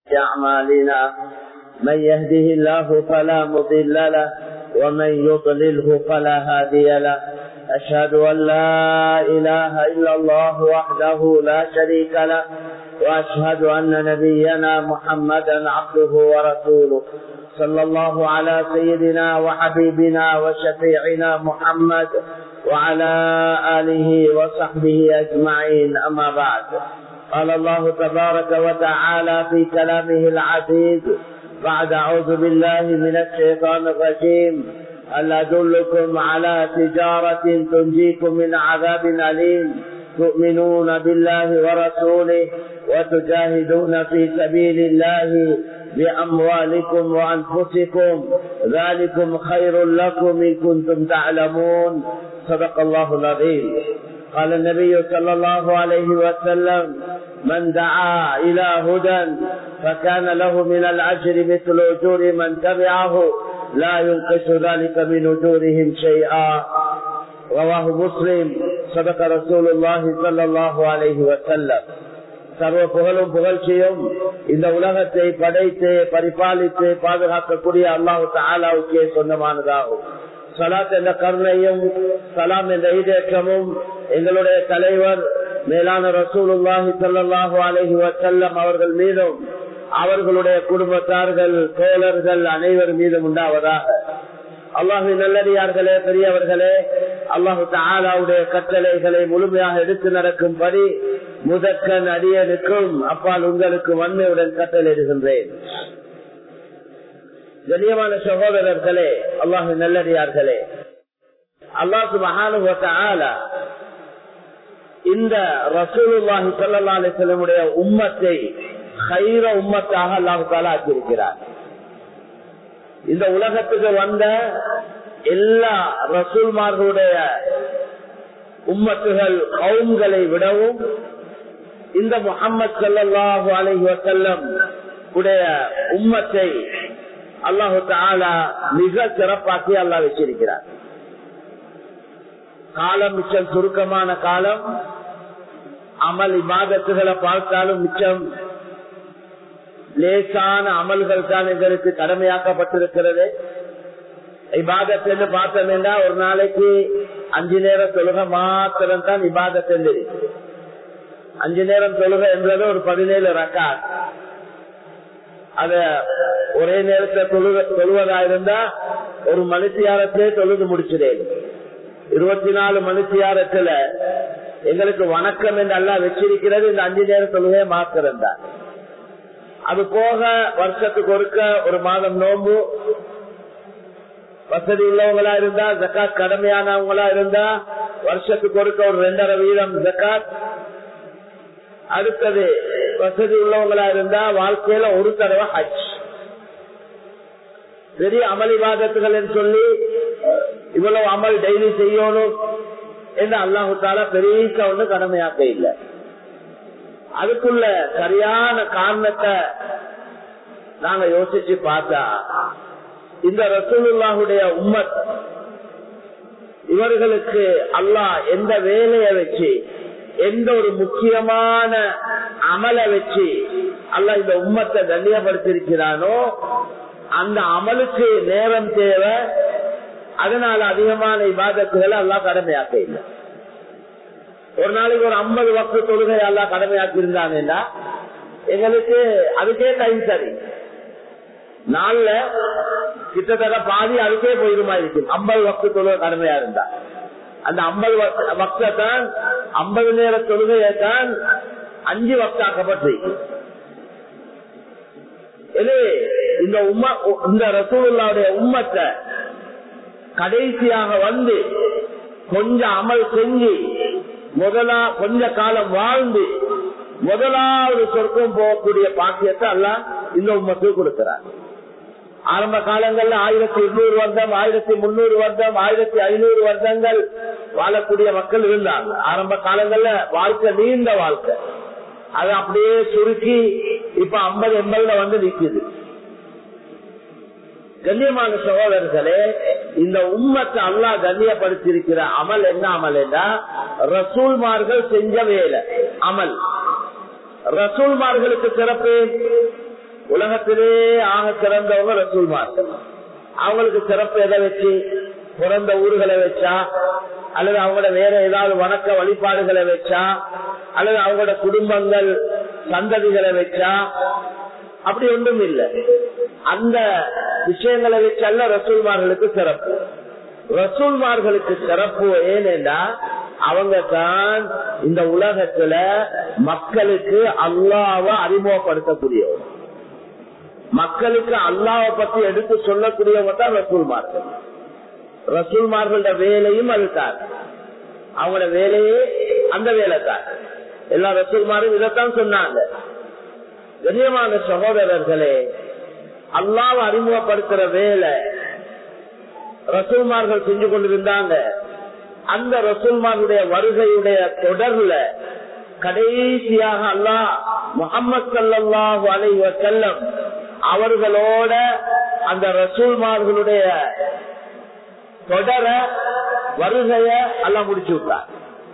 أعمالنا من يهده الله فلا مضل له ومن يضلله فلا هادي له أشهد أن لا إله إلا الله وحده لا شريك له وأشهد أن نبينا محمدا عبده ورسوله صلى الله على سيدنا وحبيبنا وشفيعنا محمد وعلى آله وصحبه أجمعين أما بعد قال الله تبارك وتعالى في كلامه العزيز بعد أعوذ بالله من الشيطان الرجيم هل أدلكم على تجارة تنجيكم من عذاب أليم تؤمنون بالله ورسوله وتجاهدون في سبيل الله بأموالكم وأنفسكم ذلكم خير لكم إن كنتم تعلمون صدق الله العظيم قال النبي صلى الله عليه وسلم من دعا إلى هدى فكان له من الأجر مثل أجور من تبعه لا ينقص ذلك من أجورهم شيئا رواه مسلم صدق رسول الله صلى الله عليه وسلم சர்வ புகழும் புகழ்ச்சியும் இந்த உலகத்தை படைத்து பரிபாலித்து பாதுகாக்கக்கூடிய அல்லாஹு தாலாவுக்கே சொந்தமானதாகும் சலாத் என்ற கருணையும் சலாம் என்ற ஈடேற்றமும் எங்களுடைய தலைவர் மேலான ரசூலுல்லாஹி சல்லாஹூ அலஹி வசல்லம் அவர்கள் மீதும் அவர்களுடைய குடும்பத்தார்கள் தோழர்கள் அனைவர் மீதும் உண்டாவதாக அல்லாஹு நல்லடியார்களே பெரியவர்களே அல்லாஹு தாலாவுடைய கட்டளைகளை முழுமையாக எடுத்து நடக்கும்படி முதற்கன் அடியனுக்கும் அப்பால் உங்களுக்கு வன்மையுடன் கட்டளையிடுகின்றேன் கண்ணியமான சகோதரர்களே அல்லாஹு நல்லடியார்களே அல்லாஹு மகானுவத்த இந்த ரசூலுல்லாஹி சல்லா அலிசல்லமுடைய உம்மத்தை ஹைர உம்மத்தாக அல்லாஹு தாலா ஆக்கியிருக்கிறார் இந்த உலகத்துக்கு வந்த எல்லா ரசூல்மார்களுடைய உம்மத்துகள் கவுன்களை விடவும் இந்த முகம்மது சல்லாஹூ அலஹி வசல்லம் உடைய உம்மத்தை அல்லாஹு தாலா மிக சிறப்பாக்கி அல்லா வச்சிருக்கிறார் காலம் மிச்சம் சுருக்கமான காலம் அமல் இமாதத்துகளை பார்த்தாலும் மிச்சம் லேசான அமல்கள் தான் எங்களுக்கு கடமையாக்கப்பட்டிருக்கிறது இபாதத்து பார்த்தோம்னா ஒரு நாளைக்கு அஞ்சு நேரம் தொழுக மாத்திரம் தான் இபாதத்து அஞ்சு நேரம் தொழுக என்றது ஒரு பதினேழு ரக்கா அத ஒரே நேரத்தை தொழுக தொழுவதா இருந்தா ஒரு மனுஷியாரத்தையே தொழுது முடிச்சிடேன் இருபத்தி நாலு மனுஷியாரத்துல எங்களுக்கு வணக்கம் என்று எல்லாம் வச்சிருக்கிறது இந்த அஞ்சு நேரம் தொழுகை மாத்திரம் தான் அது போக வருஷத்துக்கு ஒருக்க ஒரு மாதம் நோம்பு வசதி உள்ளவங்களா இருந்தா ஜக்காத் கடமையானவங்களா இருந்தா வருஷத்துக்கு ஒருக்க ஒரு ரெண்டரை வீதம் ஜக்காத் அடுத்தது வசதி உள்ளவங்களா இருந்தா வாழ்க்கையில ஒரு தடவை ஹஜ் பெரிய அமளிவாதத்துகள் சொல்லி இவ்வளவு அமல் டெய்லி செய்யணும் என்று அல்லாஹு தாலா பெரிய ஒண்ணு கடமையாக்க இல்லை அதுக்குள்ள சரியான காரணத்தை நாங்க யோசிச்சு பார்த்தா இந்த ரசூலுல்லாஹுடைய உம்மத் இவர்களுக்கு அல்லாஹ் எந்த வேலையை வச்சு எந்த ஒரு முக்கியமான அமலை வச்சு அல்லாஹ் இந்த உம்மத்தை கண்ணியப்படுத்திருக்கிறானோ அந்த அமலுக்கு நேரம் தேவை அதனால அதிகமான இபாதத்துகளை எல்லாம் கடமையாக்க இல்லை ஒரு நாளைக்கு ஒரு ஐம்பது வக்கு தொழுகை எல்லாம் கடமையாக்கி இருந்தாங்கன்னா எங்களுக்கு அதுக்கே டைம் சரி நாள்ல கிட்டத்தட்ட பாதி அதுக்கே போயிருமா இருக்கு ஐம்பது வக்கு தொழுகை கடமையா இருந்தா அந்த ஐம்பது வக்தான் ஐம்பது நேர தொழுகையை தான் அஞ்சு வக்தாக்கப்பட்டிருக்கு எனவே இந்த உம்மா இந்த ரசூலுல்லாவுடைய உம்மத்தை கடைசியாக வந்து கொஞ்சம் அமல் செஞ்சு முதலா கொஞ்ச காலம் வாழ்ந்து முதலாவது சொர்க்கம் போகக்கூடிய பாக்கியத்தை அல்ல இந்த உம்மத்துக்கு கொடுக்கிறார் ஆரம்ப காலங்கள்ல ஆயிரத்தி இருநூறு வருடம் ஆயிரத்தி முன்னூறு வருடம் ஆயிரத்தி ஐநூறு வருடங்கள் வாழக்கூடிய மக்கள் இருந்தாங்க ஆரம்ப காலங்கள்ல வாழ்க்கை நீண்ட வாழ்க்கை அது அப்படியே சுருக்கி இப்ப ஐம்பது எண்பதுல வந்து நிக்குது கண்ணியமான சகோதரர்களே இந்த உம்மத்தை அல்லா கண்ணியப்படுத்தியிருக்கிற அமல் என்ன அமல் என்றா ரசூல்மார்கள் செஞ்ச வேலை அமல் ரசூல்மார்களுக்கு சிறப்பு உலகத்திலே ஆக சிறந்தவங்க ரசூல்மார்கள் அவங்களுக்கு சிறப்பு எதை வச்சு பிறந்த ஊர்களை வச்சா அல்லது அவங்களோட வேற ஏதாவது வணக்க வழிபாடுகளை வச்சா அல்லது அவங்களோட குடும்பங்கள் சந்ததிகளை வச்சா அப்படி ஒன்றும் இல்லை அந்த விஷயங்களை வச்சல்ல ரசூல்மார்களுக்கு சிறப்பு ரசூல்மார்களுக்கு சிறப்பு ஏனென்றா அவங்க தான் இந்த உலகத்துல மக்களுக்கு அல்லாவ அறிமுகப்படுத்தக்கூடியவங்க மக்களுக்கு அல்லாவை பத்தி எடுத்து சொல்லக்கூடியவங்க தான் ரசூல்மார்கள் ரசூல்மார்களோட வேலையும் அதுதான் அவங்களோட வேலையே அந்த வேலை தான் எல்லா ரசூல்மாரும் இதைத்தான் சொன்னாங்க கண்ணியமான சகோதரர்களே அல்லாவை அறிமுகப்படுத்துற வேலை ரசூல்மார்கள் செஞ்சு கொண்டிருந்தாங்க அந்த ரசூல்மாருடைய வருகையுடைய தொடர்ல கடைசியாக அல்லாஹ் முகமது சல்லாஹூ அலைவ செல்லம் அவர்களோட அந்த ரசூல்மார்களுடைய தொடர வருகைய எல்லாம் முடிச்சு விட்டார்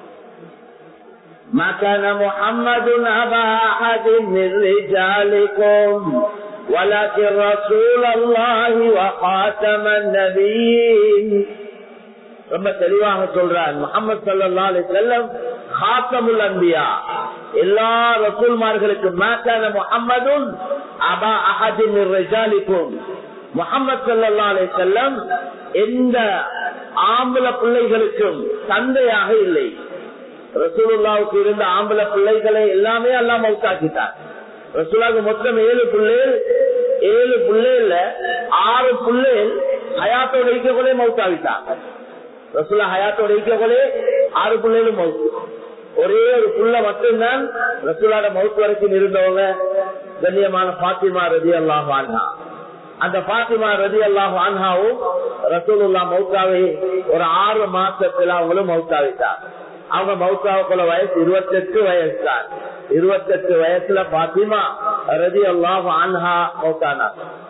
ما كان محمد أبا أحد من رجالكم ولكن رسول الله وخاتم النبيين ரொம்ப தெளிவாக சொல்றார் முகமது சல்லா அலி செல்லம் ஹாத்தமுல் அன்பியா எல்லா ரசூல்மார்களுக்கு மேக்கான முகம்மதும் அபா அஹதின் ரிஜாலிக்கும் முகமது சல்லா அலி செல்லம் எந்த ஆம்பள பிள்ளைகளுக்கும் தந்தையாக இல்லை ரசூலுல்லாவுக்கு இருந்த ஆம்பள பிள்ளைகளை எல்லாமே எல்லாம் மவுத்தாக்கிட்டார் ரசூலாவுக்கு மொத்தம் ஏழு பிள்ளைகள் ஏழு பிள்ளைல ஆறு பிள்ளைகள் ஹயாத்தோட இருக்கக்குள்ளே மவுத்தாவிட்டாங்க ரசூலா ஹயாத்தோட இருக்கக்குள்ளே ஆறு பிள்ளைகளும் மவுத்து ஒரே ஒரு புள்ள மட்டும்தான் ரசூலாட மவுத்து வரைக்கும் இருந்தவங்க கண்ணியமான பாத்திமா ரதி அல்லாஹ் வான்ஹா அந்த பாத்திமா ரதி அல்லாஹ் வான்ஹாவும் ரசூலுல்லா மவுத்தாவை ஒரு ஆறு மாசத்துல அவங்களும் மவுத்தாவிட்டாங்க அவங்க மவுத்தாவுக்குள்ள வயசு இருபத்தெட்டு வயசு தான் இருபத்தெட்டு வயசுல பாத்திமா ரதி அல்லாஹ் ஆன்ஹா மௌத்தானா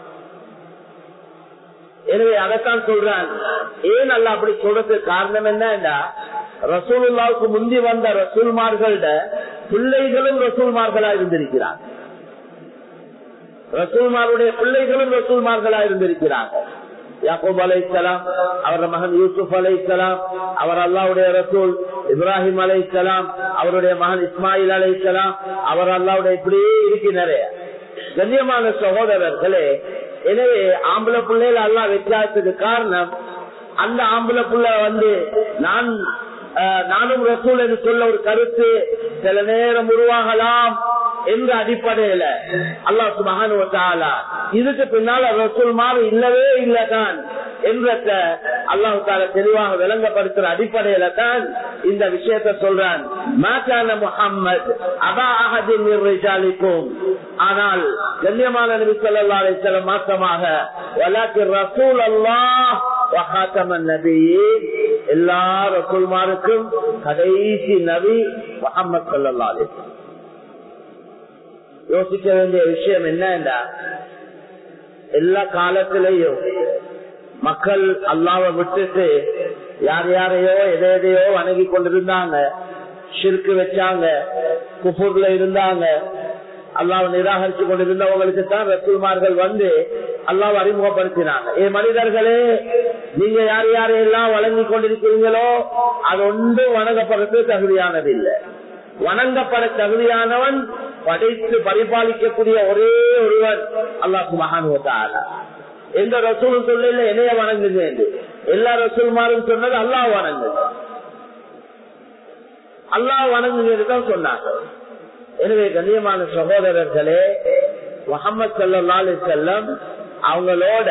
எனவே அதைத்தான் சொல்றான் ஏன் அல்ல அப்படி சொல்றதுக்கு காரணம் என்னன்னா ரசூலுல்லாவுக்கு முந்தி வந்த ரசூல்மார்கள்ட பிள்ளைகளும் ரசூல்மார்களா இருந்திருக்கிறார் ரசூல்மாருடைய பிள்ளைகளும் ரசூல்மார்களா இருந்திருக்கிறாங்க யாக்கூப் அலை இஸ்லாம் அவருடைய மகன் யூசுப் அலை இஸ்லாம் அவர் அல்லாவுடைய ரசூல் இப்ராஹிம் அலை இஸ்லாம் அவருடைய மகன் இஸ்மாயில் அலை இஸ்லாம் அவர் அல்லாவுடைய இப்படியே இருக்கு நிறைய கண்ணியமான சகோதரர்களே எனவே ஆம்பளை பிள்ளைகள் அல்லா வித்தியாசத்துக்கு காரணம் அந்த ஆம்பளை புள்ள வந்து நான் நானும் ரசூல் என்று சொல்ல ஒரு கருத்து சில நேரம் உருவாகலாம் என்ற அடிப்படையில அல்லா சுபகான இதுக்கு பின்னால் ரசூல் மாறு இல்லவே இல்லதான் என்ற அல்லாஹு தால தெளிவாக விளங்கப்படுத்துற அடிப்படையில தான் இந்த விஷயத்த சொல்றான் மாக்கான முகம்மது அபா அகதின் நிர்வகிக்கும் ஆனால் கண்ணியமான நபி சொல்லா சில மாசமாக ரசூல் அல்லாஹ் எல்லா ரசூல்மாருக்கும் கடைசி நபி முகமது சல்லா அலிஸ்லாம் யோசிக்க வேண்டிய விஷயம் என்னன்னா எல்லா காலத்திலையும் மக்கள் அல்லாவை விட்டுட்டு யார் யாரையோ எதை எதையோ வணங்கி கொண்டிருந்தாங்க ஷிருக்கு வச்சாங்க குப்பூர்ல இருந்தாங்க அல்லாவை நிராகரிச்சு கொண்டிருந்தவங்களுக்கு தான் ரசூல்மார்கள் வந்து அல்லாவை அறிமுகப்படுத்தினாங்க ஏ மனிதர்களே நீங்க யார் யாரையெல்லாம் வழங்கி கொண்டிருக்கிறீங்களோ அது ஒன்றும் வணங்கப்படுறது தகுதியானது இல்லை வணங்கப்பட தகுதியானவன் படைத்து பரிபாலிக்கக்கூடிய ஒரே ஒருவன் அல்லாஹு மகான் எந்த ரசூல் சொல்ல என்னைய வணங்குங்க என்று எல்லா ரசூல்மாரும் சொன்னது அல்லாஹ் வணங்குங்க அல்லாஹ் வணங்குங்க தான் சொன்னாங்க எனவே கண்ணியமான சகோதரர்களே முகமது சல்லி செல்லம் அவங்களோட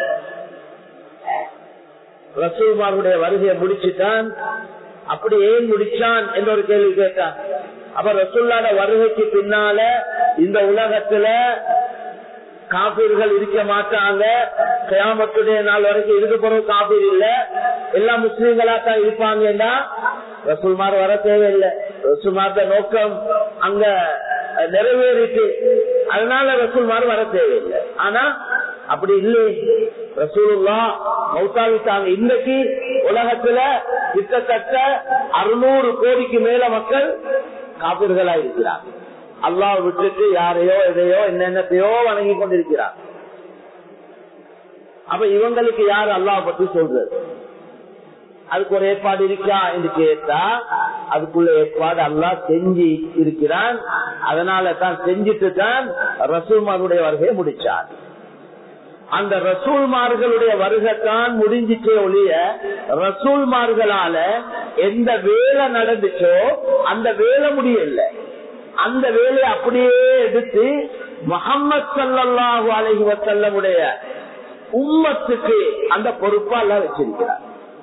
ரசூல்மாருடைய வருகையை முடிச்சுட்டான் அப்படி ஏன் முடிச்சான் என்ற ஒரு கேள்வி கேட்டான் அப்ப ரசுல்லாட வருகைக்கு பின்னால இந்த உலகத்துல காப்பீர்கள் இருக்க மாட்டாங்க கயாமத்துடைய நாள் வரைக்கும் இருக்க போற காப்பீர் இல்ல எல்லா முஸ்லீம்களா தான் இருப்பாங்கன்னா ரசூல்மார் வர தேவையில்லை ரசூல்மார்ட நோக்கம் அங்க நிறைவேறிட்டு அதனால ரசூல்மார் வர தேவையில்லை ஆனா அப்படி இல்லை ரசூலுல்லா மௌத்தாவிட்டாங்க இன்னைக்கு உலகத்துல கிட்டத்தட்ட அறுநூறு கோடிக்கு மேல மக்கள் காப்பீர்களா இருக்கிறார் அல்லாஹ் விட்டுட்டு யாரையோ எதையோ என்னென்னத்தையோ வணங்கி கொண்டிருக்கிறார் அப்ப இவங்களுக்கு யார் அல்லாஹ் பத்தி சொல்றது அதுக்கு ஒரு ஏற்பாடு இருக்கா என்று கேட்டா அதுக்குள்ள ஏற்பாடு அல்லாஹ் செஞ்சு இருக்கிறான் அதனால தான் செஞ்சுட்டு தான் ரசூல்மாருடைய வருகையை முடிச்சார் அந்த ரசூல்மார்களுடைய வருகைத்தான் முடிஞ்சிச்சே ஒழிய ரசூல்மார்களால எந்த வேலை நடந்துச்சோ அந்த வேலை முடியல அந்த வேலையை அப்படியே எடுத்து முகமது சல்லாஹூ அலஹி வசல்லமுடைய உம்மத்துக்கு அந்த பொறுப்பா எல்லாம் வச்சிருக்கிறார்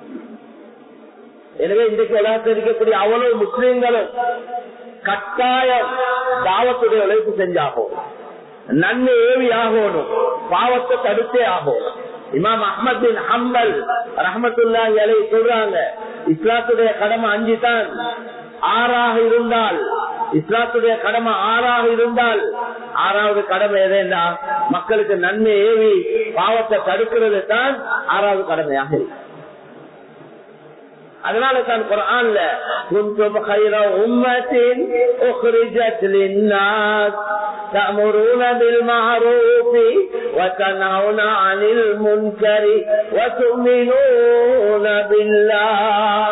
எனவே இன்றைக்கு உலகத்தில் இருக்கக்கூடிய அவ்வளவு முஸ்லீம்களும் கட்டாயம் தாவத்துடைய உழைப்பு செஞ்சாகும் நன்மை ஏவி ஆகணும் பாவத்தை தடுத்தே ஆகும் இமாம் அஹமத் பின் ஹம்பல் ரஹமத்துல்லா அலை சொல்றாங்க இஸ்லாத்துடைய கடமை அஞ்சு தான் ஆறாக இருந்தால் இஸ்லாத்துடைய கடமை ஆறாக இருந்தால் ஆறாவது கடமை எதேண்டா மக்களுக்கு நன்மை ஏவி பாவத்தை தடுக்கிறது தான் ஆறாவது கடமையாக இருக்கு அதனால தான் குரான்ல குந்தும் خير أمة أخرجت للناس تأمرون بالمعروف وتنهون عن المنكر وتؤمنون بالله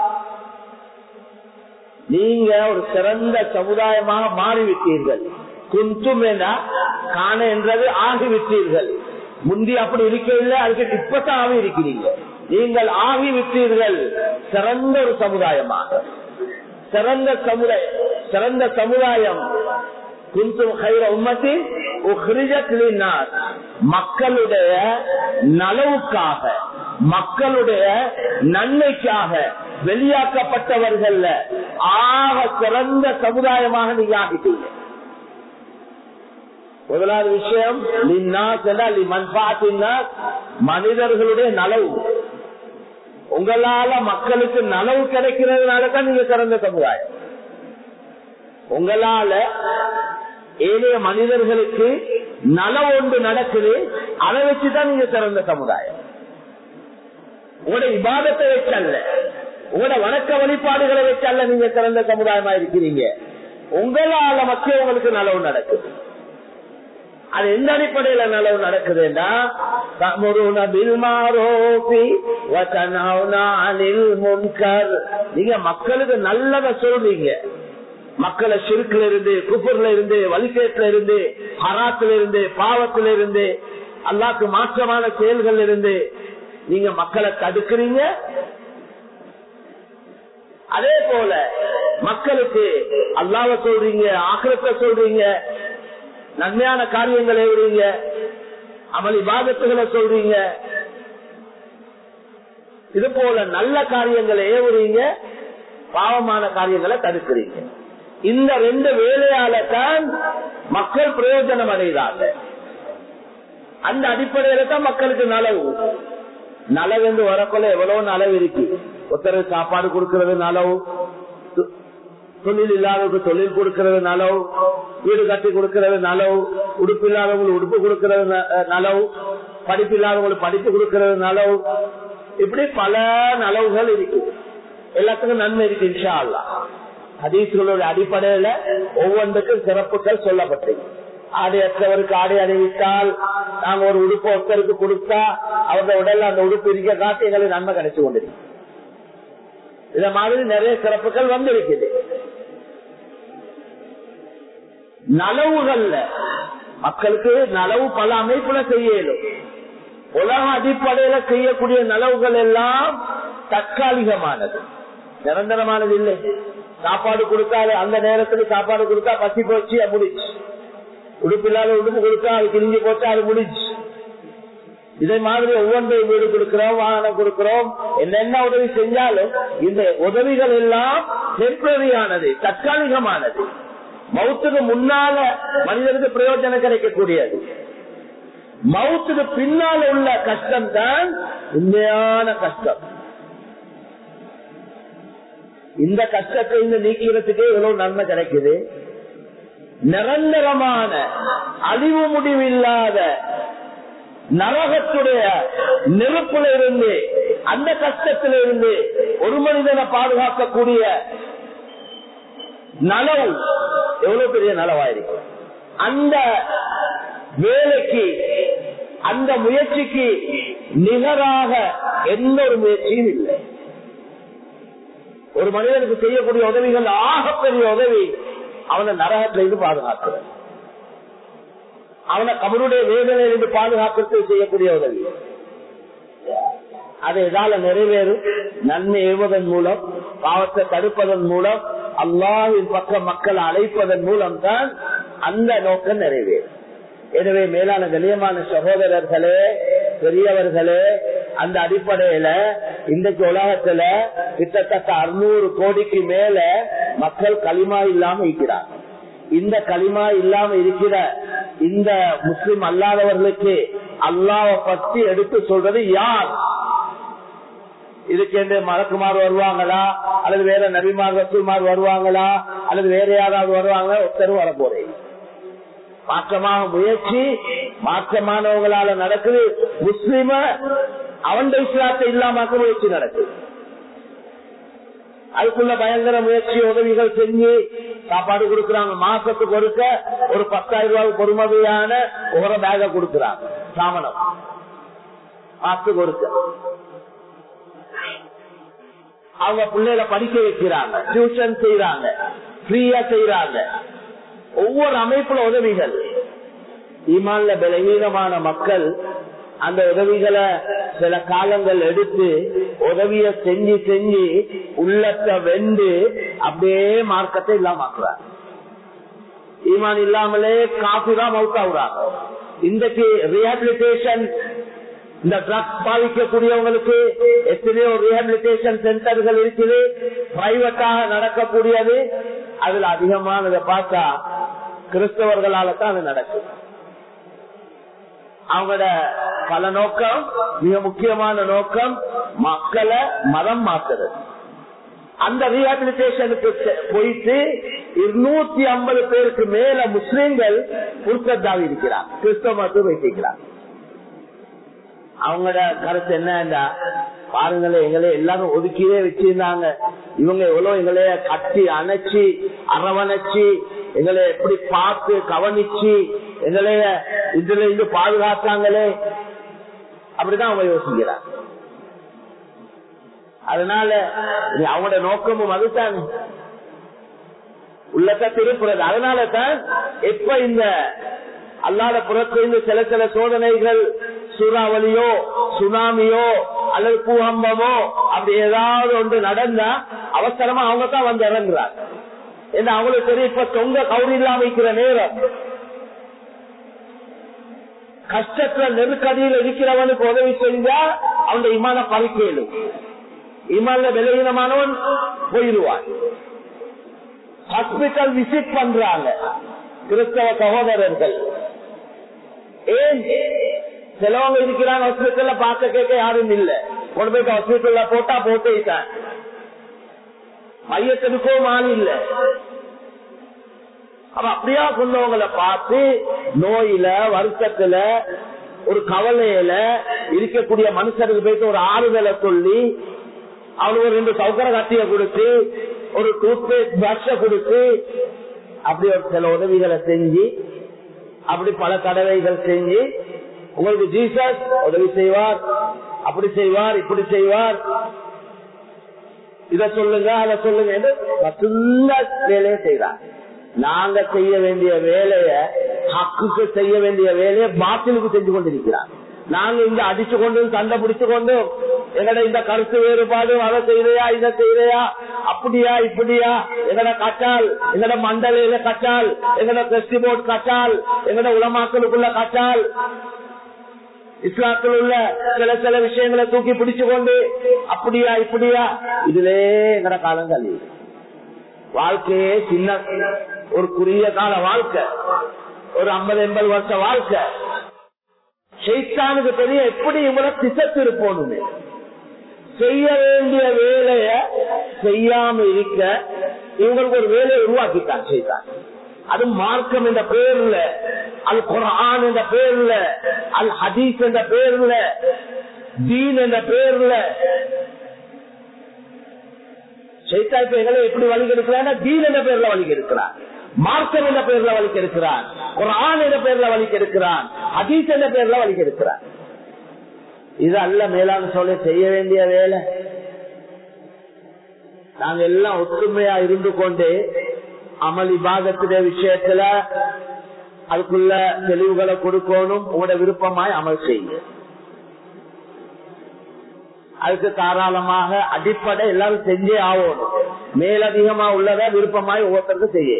நீங்க ஒரு சிறந்த சமுதாயமாக மாறிவிட்டீர்கள் குந்தும் என காண என்றது ஆகிவிட்டீர்கள் முந்தி அப்படி இருக்கவில்லை அதுக்கு இப்பதான் இருக்கிறீங்க நீங்கள் ஆகிவிட்டீர்கள் சிறந்த ஒரு சமுதாயமாக சிறந்த சமுதாயம் சிறந்த சமுதாயம் மக்களுடைய நலவுக்காக மக்களுடைய நன்மைக்காக வெளியாக்கப்பட்டவர்கள் ஆக சிறந்த சமுதாயமாக நீங்க ஆகிட்டீங்க முதலாவது விஷயம் மனிதர்களுடைய நலவு உங்களால மக்களுக்கு நலவு கிடைக்கிறதுனால தான் நீங்க சிறந்த சமுதாயம் உங்களால ஏழைய மனிதர்களுக்கு நலம் ஒன்று நடக்குது அதை வச்சுதான் நீங்க சிறந்த சமுதாயம் உங்களோட விவாதத்தை வச்சல்ல உங்களோட வணக்க வழிபாடுகளை வச்சல்ல நீங்க சிறந்த சமுதாயமா இருக்கிறீங்க உங்களால மற்றவங்களுக்கு நலவு நடக்குது அது எந்த அடிப்படையில நலவு நடக்குதுன்னா நீங்க மக்களுக்கு நல்லத சொல்றீங்க மக்களை சிறுக்குல இருந்து குப்பர்ல இருந்து வலிக்கேட்டுல இருந்து ஹராத்துல இருந்து பாவத்துல இருந்து அல்லாக்கு மாற்றமான செயல்கள் இருந்து நீங்க மக்களை தடுக்கிறீங்க அதே போல மக்களுக்கு அல்லாவ சொல்றீங்க ஆக்கிரத்தை சொல்றீங்க நன்மையான காரியங்களை ஏவுறீங்க அமல் இபாதத்துகளை சொல்றீங்க இது போல நல்ல காரியங்களை ஏவுறீங்க பாவமான காரியங்களை தடுக்கிறீங்க இந்த ரெண்டு வேலையால தான் மக்கள் பிரயோஜனம் அடைகிறாங்க அந்த அடிப்படையில தான் மக்களுக்கு நலவு நலவு என்று வரக்குள்ள எவ்வளவு நலவு இருக்கு ஒருத்தர் சாப்பாடு கொடுக்கறது நலவு தொழில் இல்லாதவங்களுக்கு தொழில் கொடுக்கறது நலவு வீடு கட்டி கொடுக்கறது நலவு உடுப்பு இல்லாதவங்களுக்கு உடுப்பு கொடுக்கறது நலவு படிப்பு இல்லாதவங்களுக்கு படிப்பு கொடுக்கறது நலவு இப்படி பல நலவுகள் இருக்கு எல்லாத்துக்கும் நன்மை இருக்கு இன்ஷா அல்லா ஹதீஸ்களுடைய அடிப்படையில ஒவ்வொன்றுக்கும் சிறப்புகள் சொல்லப்பட்டிருக்கு ஆடை அற்றவருக்கு ஆடை அணிவித்தால் நாங்க ஒரு உடுப்பு ஒருத்தருக்கு கொடுத்தா அவங்க உடல்ல அந்த உடுப்பு இருக்க காட்டி எங்களுக்கு நன்மை கிடைச்சு கொண்டிருக்கு இத மாதிரி நிறைய சிறப்புகள் வந்திருக்குது நலவுகள்ல மக்களுக்கு நலவு பல அமைப்புல செய்யலும் உலக அடிப்படையில செய்யக்கூடிய நலவுகள் எல்லாம் தற்காலிகமானது நிரந்தரமானது இல்லை சாப்பாடு கொடுத்தாரு அந்த நேரத்துக்கு சாப்பாடு கொடுத்தா பசி போச்சு அது முடிச்சு உடுப்பு இல்லாத உடுப்பு கொடுத்தா அது கிழிஞ்சு போச்சா அது முடிச்சு இதே மாதிரி ஒவ்வொன்றையும் வீடு கொடுக்கிறோம் வாகனம் கொடுக்கிறோம் என்னென்ன உதவி செஞ்சாலும் இந்த உதவிகள் எல்லாம் டெம்பரரியானது தற்காலிகமானது மவுத்துக்கு முன்னால மனிதனுக்கு பிரயோஜனம் கிடைக்கக்கூடியது மவுத்துக்கு பின்னால உள்ள கஷ்டம் தான் உண்மையான கஷ்டம் இந்த கஷ்டத்தை இந்த நீக்கிறதுக்கே இவ்வளவு நன்மை கிடைக்குது நிரந்தரமான அழிவு முடிவில்லாத நரகத்துடைய நெருப்புல இருந்து அந்த கஷ்டத்தில இருந்து ஒரு மனிதனை பாதுகாக்கக்கூடிய நலவு எவ்வளவு பெரிய நலவாயிருக்கும் அந்த வேலைக்கு அந்த முயற்சிக்கு நிகராக எந்த ஒரு முயற்சியும் இல்லை ஒரு மனிதனுக்கு செய்யக்கூடிய உதவிகள் ஆகப்பெரிய உதவி அவனை நரகத்திலிருந்து பாதுகாக்கிறது அவனை கபருடைய வேதனையிலிருந்து பாதுகாக்கிறதுக்கு செய்யக்கூடிய உதவி அது எதால நிறைவேறும் நன்மை ஏவுவதன் மூலம் பாவத்தை தடுப்பதன் மூலம் அல்லாவின் பக்கம் மக்களை அழைப்பதன் மூலம் தான் அந்த நோக்கம் நிறைவேறும் எனவே மேலான கண்ணியமான சகோதரர்களே பெரியவர்களே அந்த அடிப்படையில இன்றைக்கு உலகத்துல கிட்டத்தட்ட அறுநூறு கோடிக்கு மேல மக்கள் களிமா இல்லாம இருக்கிறார் இந்த களிமா இல்லாம இருக்கிற இந்த முஸ்லிம் அல்லாதவர்களுக்கு அல்லாவை பற்றி எடுத்து சொல்றது யார் இதுக்கு என்று மலக்குமார் வருவாங்களா அல்லது வேற நபிமார் வசூல்மார் வருவாங்களா அல்லது வேற யாராவது வருவாங்களா ஒருத்தரும் வர போறேன் மாற்றமாக முயற்சி மாற்றமானவங்களால நடக்குது முஸ்லிம அவன் இஸ்லாத்தை இல்லாமக்க முயற்சி நடக்குது அதுக்குள்ள பயங்கர முயற்சி உதவிகள் செஞ்சு சாப்பாடு கொடுக்கறாங்க மாசத்துக்கு கொடுக்க ஒரு பத்தாயிரம் ரூபாய் பொறுமதியான ஒரு பேக கொடுக்கறாங்க சாமனம் மாசத்துக்கு கொடுக்க அவங்க பிள்ளைகளை படிக்க வைக்கிறாங்க டியூஷன் செய்யறாங்க ஃப்ரீயா செய்யறாங்க ஒவ்வொரு அமைப்புல உதவிகள் ஈமான்ல பலவீனமான மக்கள் அந்த உதவிகளை சில காலங்கள் எடுத்து உதவிய செஞ்சு செஞ்சு உள்ளத்தை வெண்டு அப்படியே மார்க்கத்தை இல்லாமக்குறாங்க ஈமான் இல்லாமலே காஃபி தான் மவுத்தாவுறாங்க இன்றைக்கு ரீஹபிலிட்டேஷன் இந்த ட்ரக்ஸ் பாதிக்கக்கூடியவங்களுக்கு எத்தனையோ ரீஹபிலிட்டேஷன் சென்டர்கள் இருக்குது பிரைவேட்டாக நடக்கக்கூடியது அதுல அதிகமானதை பார்த்தா கிறிஸ்தவர்களால தான் அது நடக்குது அவங்களோட பல நோக்கம் மிக முக்கியமான நோக்கம் மக்களை மதம் மாத்துறது அந்த ரீஹபிலிட்டேஷனுக்கு போயிட்டு இருநூத்தி ஐம்பது பேருக்கு மேல முஸ்லீம்கள் புருத்தத்தாவி இருக்கிறார் கிறிஸ்தவ மருத்துவ வைக்கிறார் அவங்களோட கருத்து என்னண்டா பாருங்களே எங்களே எல்லாரும் ஒதுக்கியே வச்சிருந்தாங்க இவங்க எவ்வளவு எங்களைய கட்டி அணைச்சி அரவணைச்சு எங்களை எப்படி பார்த்து கவனிச்சு எங்களைய இதுல இருந்து பாதுகாத்தாங்களே அப்படிதான் அவங்க யோசிக்கிறாங்க அதனால அவங்களோட நோக்கமும் அதுதான் உள்ளத்தை திருப்புறது அதனால தான் எப்ப இந்த அல்லாத புறத்திலிருந்து சில சில சோதனைகள் சூறாவளியோ சுனாமியோ அல்லது பூகம்பமோ அப்படி ஏதாவது ஒன்று நடந்தா அவசரமா அவங்க தான் வந்து இறங்குறாங்க ஏன்னா அவங்களுக்கு தெரியும் இப்ப தொங்க கௌரி இல்லாம வைக்கிற நேரம் கஷ்டத்துல நெருக்கடியில் இருக்கிறவனுக்கு உதவி செஞ்சா அவங்க இமான பறிக்கலும் இமான விலையினமானவன் போயிடுவான் ஹாஸ்பிட்டல் விசிட் பண்றாங்க கிறிஸ்தவ சகோதரர்கள் ஏன் சிலவங்க இருக்கிறாங்க ஹாஸ்பிட்டல்ல பார்க்க கேட்க யாரும் இல்ல கொண்டு போயிட்டு ஹாஸ்பிட்டல்ல போட்டா போட்டேன் மையத்திற்கும் ஆள் இல்ல அவ அப்படியா கொண்டவங்களை பார்த்து நோயில வருத்தத்துல ஒரு கவலையில இருக்கக்கூடிய மனுஷருக்கு போயிட்டு ஒரு ஆறுதலை சொல்லி அவனுக்கு ஒரு ரெண்டு சவுக்கர கட்டிய கொடுத்து ஒரு டூத் பேஸ்ட் பிரஷ கொடுத்து அப்படி ஒரு சில உதவிகளை செஞ்சு அப்படி பல தடவைகள் செஞ்சு உங்களுக்கு ஜீசஸ் உதவி செய்வார் அப்படி செய்வார் இப்படி செய்வார் இத சொல்லுங்க அதை சொல்லுங்க என்று வேலையை செய்யறார் நாங்க செய்ய வேண்டிய வேலைய ஹக்குக்கு செய்ய வேண்டிய வேலையை பாத்திலுக்கு செஞ்சு கொண்டிருக்கிறார் நாங்க இங்க அடிச்சு கொண்டு சண்டை பிடிச்சு கொண்டு எங்கட இந்த கருத்து வேறுபாடு அதை செய்யறையா இதை செய்யறையா அப்படியா இப்படியா எங்கட கச்சால் எங்கட மண்டலையில கச்சால் எங்கட கிறிஸ்டி போர்ட் கச்சால் எங்கட உலமாக்களுக்குள்ள கச்சால் இஸ்லாத்தில் உள்ள சில சில விஷயங்களை தூக்கி பிடிச்சு கொண்டு அப்படியா இப்படியா இதுலே எங்கட காலம் கழிவு வாழ்க்கையே சின்ன ஒரு குறுகிய கால வாழ்க்கை ஒரு ஐம்பது எண்பது வருஷ வாழ்க்கை ஷெய்தானுக்கு தெரிய எப்படி இவங்களை திசத்து இருப்போன்னு செய்ய வேண்டிய வேலைய செய்யாம இருக்க இவங்களுக்கு ஒரு வேலையை உருவாக்கிட்டான் செய்தான் அது மார்க்கம் என்ற பேர்ல அல் குரான் என்ற பேர்ல அல் ஹதீஸ் என்ற பேர்ல தீன் என்ற பேர்ல சைத்தாய்ப்பு எங்களை எப்படி வழி கெடுக்கிறான் தீன் என்ற பேர்ல வழி கெடுக்கிறான் மார்க்கம் என்ற பெயர்ல வலிக்க இருக்கிறான் குரான் என்ற பெயர்ல வலிக்க இருக்கிறான் ஹதீஸ் என்ற பெயர்ல வலிக்க இருக்கிறான் இது அல்ல மேலான சொல்ல செய்ய வேண்டிய வேலை நாங்க எல்லாம் ஒற்றுமையா இருந்து கொண்டு அமல் இபாதத்துடைய விஷயத்துல அதுக்குள்ள தெளிவுகளை கொடுக்கணும் உங்களோட விருப்பமாய் அமல் செய்யுங்க அதுக்கு தாராளமாக அடிப்படை எல்லாரும் செஞ்சே ஆகணும் மேலதிகமா உள்ளத விருப்பமாய் ஒவ்வொருத்தருக்கும் செய்ய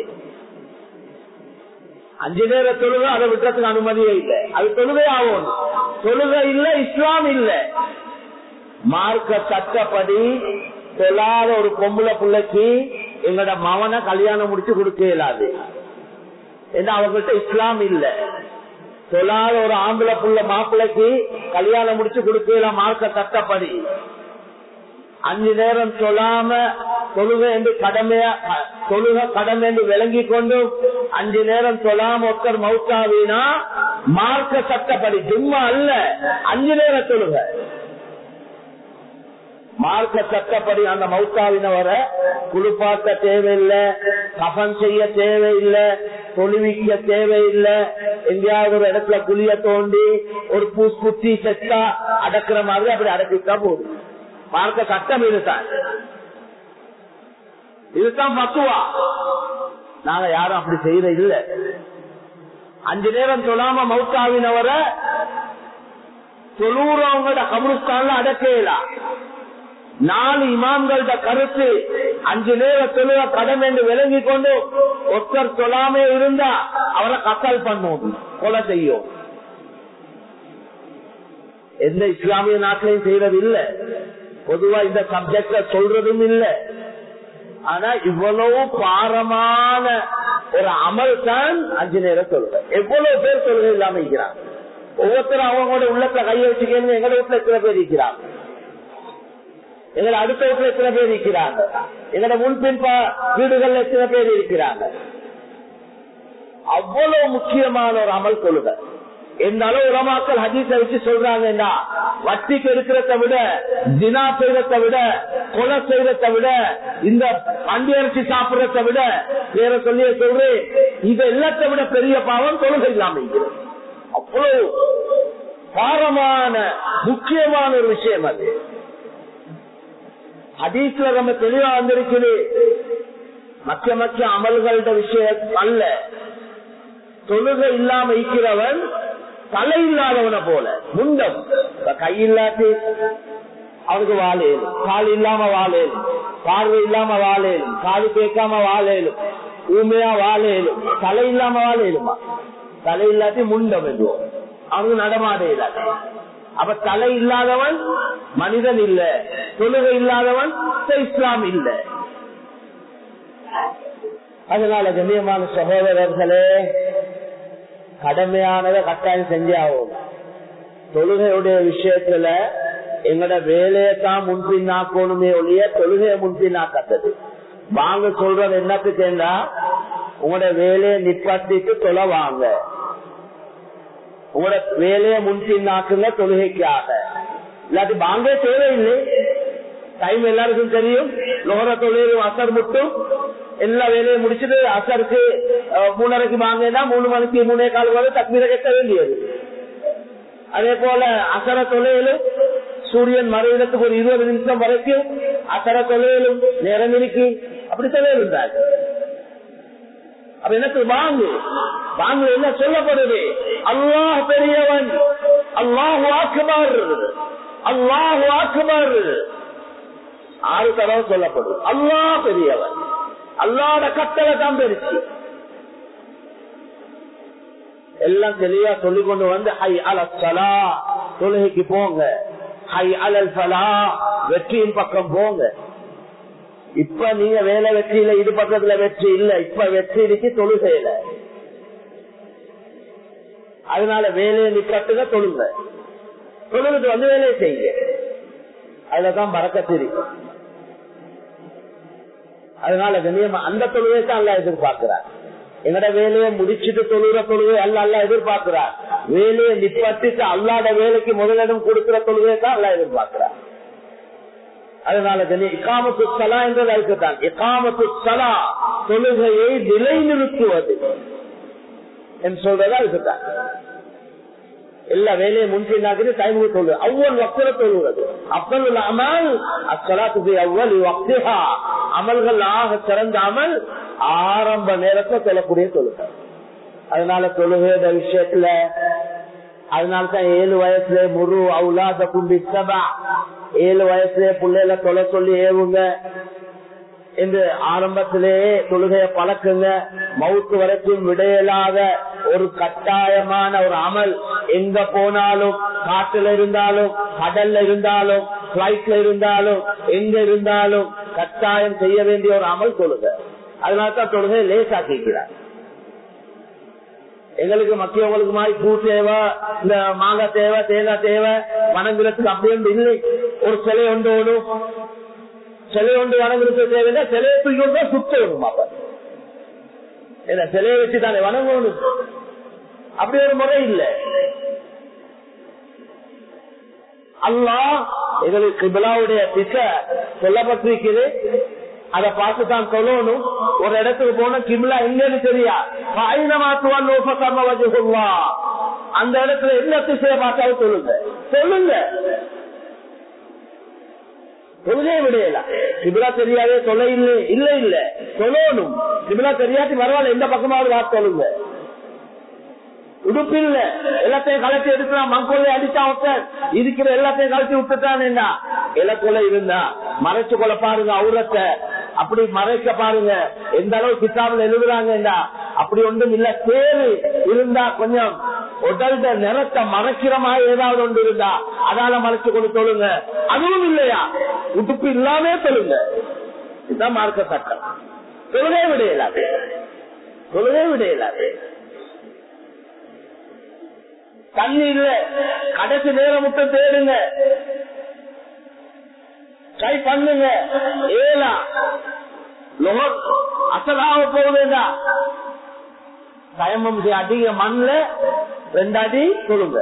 அஞ்சு நேர தொழுகை அதை விட்டுறதுக்கு அனுமதியே இல்லை அது தொழுகை ஆகணும் தொழுகை இல்ல இஸ்லாம் இல்ல மார்க்க சட்டப்படி தொழாத ஒரு பொம்பளை பிள்ளைக்கு எங்களோட மவனை கல்யாணம் முடிச்சு கொடுக்க இயலாது ஏன்னா அவங்கள்ட்ட இஸ்லாம் இல்ல தொழாத ஒரு ஆம்பளை புள்ள மாப்பிள்ளைக்கு கல்யாணம் முடிச்சு கொடுக்கலாம் மார்க்க சட்டப்படி அஞ்சு நேரம் சொல்லாம தொழுகை என்று கடமையா தொழுக கடமை என்று விளங்கி கொண்டு அஞ்சு நேரம் சொல்லாம ஒருத்தர் மவுத்தாவினா மார்க்க சட்டப்படி சும்மா அல்ல அஞ்சு நேர தொழுக மார்க்க சட்டப்படி அந்த மௌத்தாவினவர குளிப்பாட்ட தேவையில்லை கபன் செய்ய தேவையில்லை தொழுவிக்க தேவையில்லை எங்கேயாவது ஒரு இடத்துல குளிய தோண்டி ஒரு பூஸ் குத்தி செத்தா அடக்குற மாதிரி அப்படி அடக்கிட்டா போதும் மார்க்க சட்டம் இதுதான் இதுதான் மத்துவா நாங்க யாரும் அப்படி செய்யற இல்ல அஞ்சு நேரம் சொல்லாம மௌத்தாவினவர தொழுறவங்களோட கபருஸ்தான்ல அடக்கலாம் நாலு இமாம்களோட கருத்து அஞ்சு நேர தொழுவ கடமை என்று விளங்கி கொண்டு ஒருத்தர் சொல்லாம இருந்தா அவரை கத்தல் பண்ணும் கொலை செய்யும் எந்த இஸ்லாமிய நாட்டிலையும் செய்யறது இல்ல பொதுவா இந்த சப்ஜெக்ட சொல்றதும் இல்ல ஆனா இவ்வளவு பாரமான ஒரு அமல் தான் அஞ்சு நேரம் தொழுகை எவ்வளவு பேர் தொழுகை இல்லாம இருக்கிறாங்க ஒவ்வொருத்தரும் அவங்களோட உள்ளத்துல கையை வச்சுக்கணும் எங்களோட வீட்டுல எத்தனை பேர் இருக்கிறாங்க எங்களை அடுத்த வீட்டுல எத்தனை பேர் இருக்கிறாங்க எங்களோட முன்பின் வீடுகள்ல எத்தனை பேர் இருக்கிறாங்க அவ்வளவு முக்கியமான ஒரு அமல் தொழுகை எந்த அளவு உலமாக்கள் ஹதீஸ வச்சு சொல்றாங்கன்னா வட்டிக்கு எடுக்கிறத விட தினா செய்யறத விட கொலை செய்யறத விட இந்த அண்டியரிசி சாப்பிடறத விட வேற சொல்லிய சொல்றேன் இது எல்லாத்தை விட பெரிய பாவம் தொழுகை இல்லாம இருக்கிறது அவ்வளவு பாரமான முக்கியமான ஒரு விஷயம் அது ஹதீஸ்ல நம்ம தெளிவா வந்திருக்குது மற்ற மற்ற அமல்களோட விஷயம் அல்ல தொழுகை இல்லாம இருக்கிறவன் தலை இல்லாதவனை போல முண்டம் கை இல்லாட்டி அவனுக்கு வாழேலும் கால் இல்லாம வாழேலும் பார்வை இல்லாம வாழேலும் காது கேட்காம வாழேலும் ஊமையா வாழேலும் தலை இல்லாம வாழேலுமா தலை இல்லாட்டி முண்டம் எதுவும் அவனுக்கு நடமாட இல்லாத அப்ப தலை இல்லாதவன் மனிதன் இல்ல தொழுகை இல்லாதவன் இஸ்லாம் இல்ல அதனால கண்ணியமான சகோதரர்களே கடமையானதை கட்டாயம் செஞ்சாகும் தொழுகையுடைய விஷயத்துல எங்கட வேலையத்தான் முன்பின்னாக்கணுமே ஒழிய தொழுகையை முன்பின்னாக்கத்தது வாங்க சொல்றது என்னத்துக்குண்டா உங்களோட வேலையை நிப்பாட்டிட்டு தொலை வாங்க உங்களோட வேலையை முன்பின்னாக்குங்க தொழுகைக்காக இல்லாட்டி வாங்க தேவையில்லை டைம் எல்லாருக்கும் தெரியும் லோகர தொழிலும் அசர் மட்டும் எல்லா வேலையும் முடிச்சுட்டு அசருக்கு மூணரைக்கு வாங்கினா மூணு மணிக்கு மூணே கால் வரை தக்மீரை கட்ட வேண்டியது அதே போல அசர தொழிலும் சூரியன் மறைவிடத்துக்கு ஒரு இருபது நிமிஷம் வரைக்கும் அசர தொழிலும் நேரம் இருக்கு அப்படி தொழில் இருந்தார் அப்ப எனக்கு வாங்கு வாங்கு என்ன சொல்லப்படுது அல்லாஹ் பெரியவன் அல்லாஹு ஆக்குமார் அல்லாஹு ஆக்குமார் ஆறு தடவை சொல்லப்படுது அல்லாஹ் பெரியவன் அல்லாட கட்டளை தான் பெருச்சு எல்லாம் தெளிவா சொல்லி கொண்டு வந்து ஹை அலசலா தொழுகைக்கு போங்க ஹை அலல் சலா வெற்றியின் பக்கம் போங்க இப்ப நீங்க வேலை வெற்றியில இது பக்கத்துல வெற்றி இல்ல இப்ப வெற்றி இருக்கு தொழுகையில அதனால வேலையை நிக்கட்டுங்க தொழுங்க தொழுகிட்டு வந்து வேலையை செய்யுங்க அதுலதான் பறக்கத்திரி அதனால கண்ணியமா அந்த தொழுவை தான் அல்ல எதிர்பார்க்கிறார் எங்கட வேலையை முடிச்சுட்டு தொழுகிற தொழுகை அல்ல அல்ல எதிர்பார்க்கிறார் வேலையை நிப்பாட்டிட்டு அல்லாத வேலைக்கு முதலிடம் கொடுக்கிற தொழுகை தான் அல்ல எதிர்பார்க்கிறார் அதனால இக்காமத்து சலா என்றது அதுக்குத்தான் இக்காமத்து சலா தொழுகையை நிலைநிறுத்துவது என்று சொல்றதா இதுதான் எல்லா வேலையை முன்பின்னாக்கு டைமுக்கு சொல்லு அவ்வளவு வக்தில தொழுவது அப்பல் அமல் அச்சலாத்துக்கு அவ்வளவு வக்திகா அமல்கள் ஆக சிறந்த அமல் ஆரம்ப நேரத்தை சொல்லக்கூடிய தொழுகை அதனால தொழுகையோட விஷயத்துல அதனாலதான் ஏழு வயசுல முரு அவுலாத கும்பி சபா ஏழு வயசுல பிள்ளைல தொலை சொல்லி ஏவுங்க என்று ஆரம்பத்திலேயே தொழுகைய பழக்குங்க மவுத்து வரைக்கும் விடையலாத ஒரு கட்டாயமான ஒரு அமல் எங்க போனாலும் காட்டுல இருந்தாலும் கடல்ல இருந்தாலும் பிளைட்ல இருந்தாலும் எங்க இருந்தாலும் கட்டாயம் செய்ய வேண்டிய ஒரு அமல் தொழுக அதனால்தான் தொழுகை லேசாக்கிக்கிறார் எங்களுக்கு மக்கியவங்களுக்கு மாதிரி பூ தேவை இந்த மாங்காய் தேவை தேங்காய் தேவை வனங்குலத்துக்கு அப்படியே இல்லை ஒரு சிலை ஒன்று ஒன்றும் சிலை ஒன்று வணங்குறது தேவையில்லை சிலையை தூக்கி சுத்தணும் அப்ப என்ன சிலையை வச்சு தானே வணங்கணும் அப்படி ஒரு முறை இல்லை அல்லா எங்களுக்கு கிபிலாவுடைய திசை சொல்லப்பட்டிருக்குது அதை பார்த்து தான் சொல்லணும் ஒரு இடத்துக்கு போன கிபிலா எங்கன்னு தெரியா ஐநமாத்துவான் நோக்கமா வச்சுக்கொள்வா அந்த இடத்துல என்ன திசையை பார்த்தாலும் சொல்லுங்க சொல்லுங்க தொழுதே விடையல சிபிலா தெரியாதே தொலை இல்லை இல்ல இல்ல சொல்லணும் சிபிலா தெரியாட்டி பரவாயில்ல எந்த பக்கமாவது வார்த்தை சொல்லுங்க உடுப்பு இல்ல எல்லாத்தையும் கலத்தி எடுக்கலாம் மங்கொல்லை அடிச்சா ஒருத்தர் இருக்கிற எல்லாத்தையும் கலத்தி விட்டுட்டான் என்ன இலக்கொலை இருந்தா மறைச்சு கொள்ள பாருங்க அவுரத்தை அப்படி மறைக்க பாருங்க எந்த அளவு கிட்டாபில் எழுதுறாங்க அப்படி ஒன்றும் இல்ல தேவை இருந்தா கொஞ்சம் உடல்ட நிறத்தை மறைக்கிற மாதிரி ஏதாவது ஒன்று இருந்தா அதால மறைச்சு கொண்டு சொல்லுங்க அதுவும் இல்லையா உடுப்பு இல்லாமே சொல்லுங்க இதுதான் மார்க்க சட்டம் தொழுகை விடையலாது தொழுகை விடையலாது தண்ணி இல்ல கடைசி நேரம் மட்டும் தேடுங்க ட்ரை பண்ணுங்க ஏலா அசலாக போகுதுண்டா தயமம் அதிக மண்ல ரெண்டு அடி சொல்லுங்க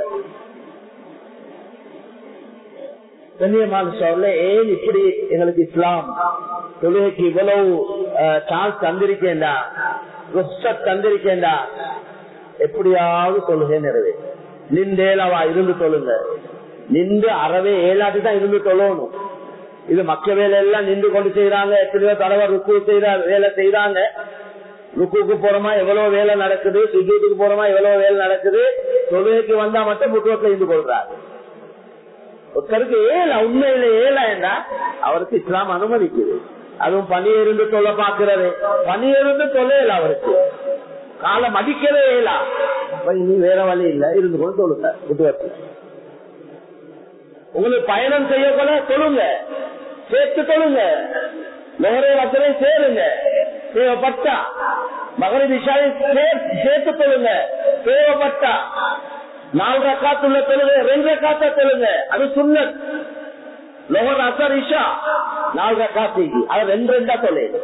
கண்ணியமான சொல்ல ஏன் இப்படி எங்களுக்கு இஸ்லாம் தொழுகைக்கு இவ்வளவு சான்ஸ் தந்திருக்கேண்டா தந்திருக்கேண்டா எப்படியாவது தொழுகை நிறைவே நின்றேலவா இருந்து தொழுங்க நின்று அறவே ஏழாட்டி தான் இருந்து தொழணும் இது மக்க வேலை எல்லாம் நின்று கொண்டு செய்யறாங்க எத்தனையோ தலைவர் ருக்கு செய்யற வேலை செய்யறாங்க ருக்குக்கு போறோமா எவ்வளவு வேலை நடக்குது சுஜூத்துக்கு போறோமா எவ்வளவு வேலை நடக்குது தொழுகைக்கு வந்தா மட்டும் முற்றுவத்தில் இருந்து கொள்றாரு ஒருத்தருக்கு ஏழா உண்மையில ஏழா என்ன அவருக்கு இஸ்லாம் அனுமதிக்குது அதுவும் பணியிருந்து தொல்ல பாக்குறது பணியிருந்து தொல்லையில அவருக்கு காலம் அடிக்கவே இயலா இனி வேற வழி இல்ல இருந்து கொண்டு சொல்லுங்க புத்துவத்தில் உங்களுக்கு பயணம் செய்ய போல சொல்லுங்க சேர்த்து சொல்லுங்க நோரே வசனை சேருங்க தேவைப்பட்டா மகர விஷாலை சேர்த்து சொல்லுங்க தேவைப்பட்டா நாலு ரக்காத்துள்ள தொழுங்க ரெண்டு ரக்காத்தா தொழுங்க அது சுண்ண லோகர் அசர் இஷா நாலு ரக்காத்திக்கு அது ரெண்டு ரெண்டா தொழில்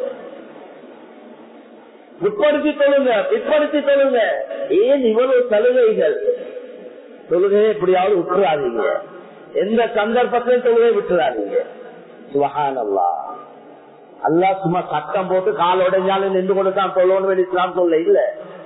உட்படுத்தி தொழுங்க பிற்படுத்தி தொழுங்க ஏன் இவ்வளவு சலுகைகள் தொழுகையை எப்படியாவது விட்டுறாதீங்க எந்த சந்தர்ப்பத்திலையும் தொழுகை விட்டுறாதீங்க சுபஹான் அல்லா அல்லா சும்மா சட்டம் போட்டு கால் உடைஞ்சாலும் நின்று கொண்டு தான் தொழணும் இஸ்லாம் சொல்ல இல்ல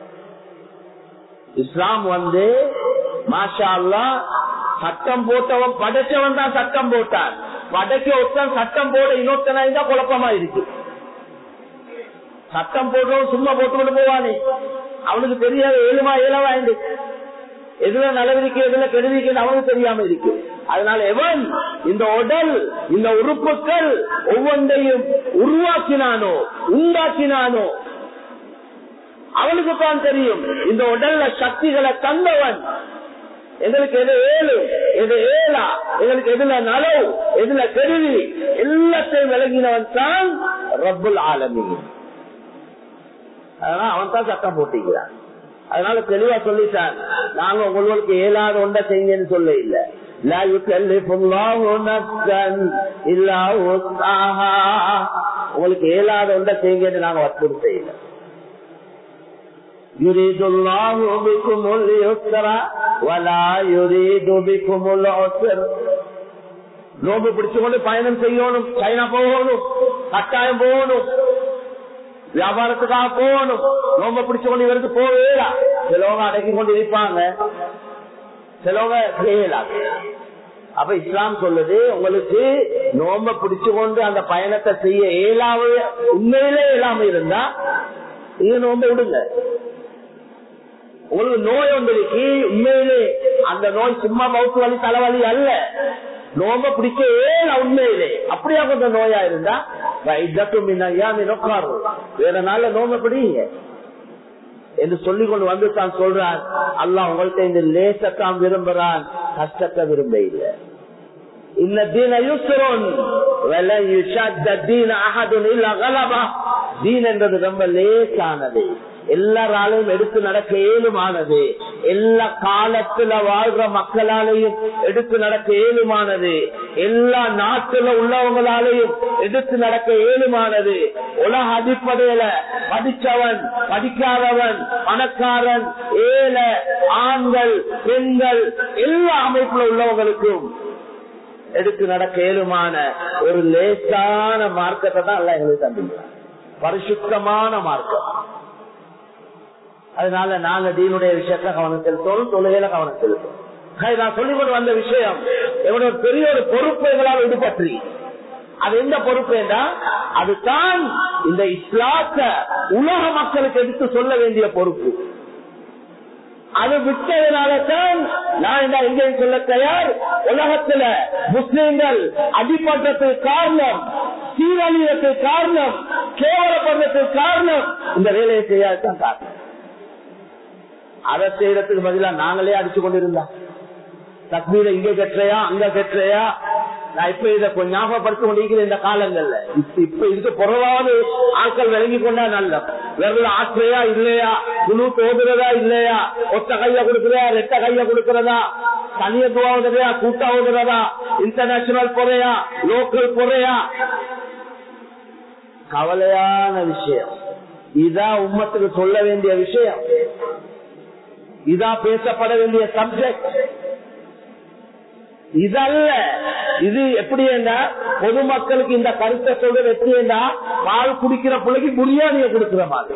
இஸ்லாம் வந்து மாஷா அல்லா சட்டம் போட்டவன் படைச்சவன் தான் சட்டம் போட்டான் படைக்க ஒருத்தன் சட்டம் போட இன்னொருத்தனா இருந்தா குழப்பமா இருக்கு சட்டம் போடுறோம் சும்மா போட்டு கொண்டு போவானே அவனுக்கு தெரியாத ஏழுமா ஏழவா என்று எதுல நடவடிக்கை எதுல கெடுதிக்கு அவனுக்கு தெரியாம இருக்கு அதனால எவன் இந்த உடல் இந்த உறுப்புகள் ஒவ்வொன்றையும் உருவாக்கினானோ உண்டாக்கினானோ அவனுக்கு தான் தெரியும் இந்த உடல்ல சக்திகளை தந்தவன் எங்களுக்கு எது ஏழு எது ஏழா எங்களுக்கு எதுல நலவு எதுல கருவி எல்லாத்தையும் விளங்கினவன் தான் ரப்புல் ஆலமி அதனால அவன் தான் சட்டம் போட்டிக்கிறான் அதனால தெளிவா சொல்லிட்டான் நாங்க உங்களுக்கு ஏழாத ஒன்றை செய்யுங்கன்னு சொல்ல இல்ல உங்களுக்கு ஏழாத ஒன்றை செய்யுங்கன்னு நாங்க வற்புறுத்த இல்லை يريد الله بكم اليسر ولا يريد بكم العسر நோம்பு பிடிச்சு கொண்டு பயணம் செய்யணும் சைனா போகணும் கட்டாயம் போகணும் வியாபாரத்துக்காக போகணும் நோம்ப பிடிச்சு கொண்டு இவருக்கு போவேடா சிலவங்க அடக்கி கொண்டு இருப்பாங்க சிலவங்க செய்யலாம் அப்ப இஸ்லாம் சொல்லுது உங்களுக்கு நோம்ப பிடிச்சு கொண்டு அந்த பயணத்தை செய்ய இயலாம உண்மையிலே இயலாம இருந்தா நீங்க நோம்ப விடுங்க உங்களுக்கு நோய் ஒன்று இருக்கு உண்மையிலே அந்த நோய் சும்மா மவுத்து வலி தலைவலி அல்ல நோம்ப பிடிக்க ஏல உண்மையிலே அப்படியா கொஞ்சம் நோயா இருந்தா நோக்காரும் வேற நாள்ல நோம்ப பிடிங்க என்று சொல்லிக் கொண்டு வந்து தான் சொல்றான் அல்லாஹ் உங்கள்கிட்ட இந்த லேசத்தான் விரும்புறான் கஷ்டத்தை விரும்ப இல்லை இன்ன தீன யுஸ்ரோன் தீன் என்றது ரொம்ப லேசானது எல்லாராலையும் எடுத்து நடக்க ஏழுமானது எல்லா காலத்துல வாழ்ற மக்களாலையும் எடுத்து நடக்க ஏழுமானது எல்லா நாட்டுல உள்ளவங்களாலையும் எடுத்து நடக்க ஏழுமானது உலக அடிப்படையில படிச்சவன் படிக்காதவன் பணக்காரன் ஏழ ஆண்கள் பெண்கள் எல்லா அமைப்புல உள்ளவங்களுக்கும் எடுத்து நடக்க ஏழுமான ஒரு லேசான மார்க்கத்தை தான் அல்ல எங்களுக்கு தந்துக்கிறான் பரிசுத்தமான மார்க்கம் அதனால நாங்க தீனுடைய விஷயத்துல கவனம் செலுத்தோம் தொழுகையில கவனம் செலுத்தோம் நான் சொல்லிக் கொண்டு வந்த விஷயம் எவ்வளவு பெரிய ஒரு பொறுப்பு எங்களால் விடுபற்றி அது எந்த பொறுப்பு என்றா அதுதான் இந்த இஸ்லாத்த உலக மக்களுக்கு எடுத்து சொல்ல வேண்டிய பொறுப்பு அது விட்டதுனால தான் நான் இந்த எங்கேயும் சொல்ல தயார் உலகத்துல முஸ்லிம்கள் அடிப்பட்டதுக்கு காரணம் சீரழியத்துக்கு காரணம் கேவலப்படுறதுக்கு காரணம் இந்த வேலையை செய்யாதான் காரணம் அதை செய்யறதுக்கு பதிலா நாங்களே அடிச்சு கொண்டிருந்தா தக்மீர இங்க கெற்றையா அங்க கெற்றையா நான் இப்ப இதை கொஞ்சம் ஞாபகப்படுத்தி கொண்டிருக்கிறேன் இந்த காலங்கள்ல இப்ப இதுக்கு புறவாவது ஆட்கள் விளங்கி கொண்டா நல்ல விரல ஆற்றையா இல்லையா குழு தோதுறதா இல்லையா ஒத்த கைய கொடுக்கிறதா ரெட்ட கைய கொடுக்கிறதா தனிய துவாவுதா கூட்டா ஓதுறதா இன்டர்நேஷனல் பொறையா லோக்கல் பொறையா கவலையான விஷயம் இதான் உம்மத்துக்கு சொல்ல வேண்டிய விஷயம் இதான் பேசப்பட வேண்டிய சப்ஜெக்ட் இதல்ல இது எப்படி என்றா பொதுமக்களுக்கு இந்த கருத்தை சொல்றது எப்படி என்றா பால் குடிக்கிற பிள்ளைக்கு புரியாதிய கொடுக்கிற மாதிரி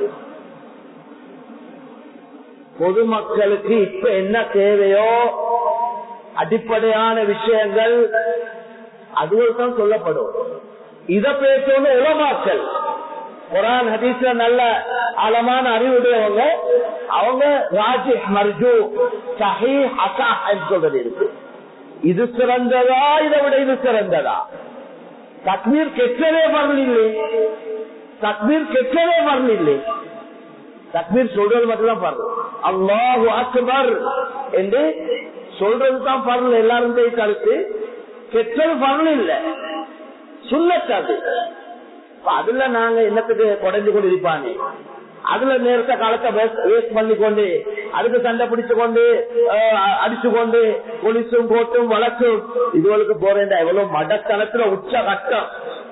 பொதுமக்களுக்கு இப்ப என்ன தேவையோ அடிப்படையான விஷயங்கள் அதுவும் தான் சொல்லப்படும் இத பேசுவது உலமாக்கள் குரான் ஹதீஸ்ல நல்ல ஆழமான அறிவுடையவங்க அவங்க ராஜி மர்ஜு சஹி ஹசா சொல்றது இருக்கு இது சிறந்ததா இதை விட இது சிறந்ததா தக்மீர் கெட்டதே வரலில்லை தக்மீர் கெட்டதே வரலில்லை தக்மீர் சொல்றது மட்டும்தான் பரல அல்லாஹு அக்பர் என்று சொல்றது தான் பரல எல்லாரும் போய் கருத்து கெட்டது பரல இல்ல சுண்ணத்தாது அதுல நாங்க என்னத்துக்கு குறைஞ்சு கொண்டு இருப்பானே அதுல நேரத்தை காலத்தை வேஸ்ட் பண்ணி கொண்டு அதுக்கு சண்டை பிடிச்சு கொண்டு அடிச்சு கொண்டு பொலிசும் போட்டும் வழக்கும் இதுவளுக்கு போறேன் எவ்வளவு மடத்தனத்துல உச்ச கட்டம்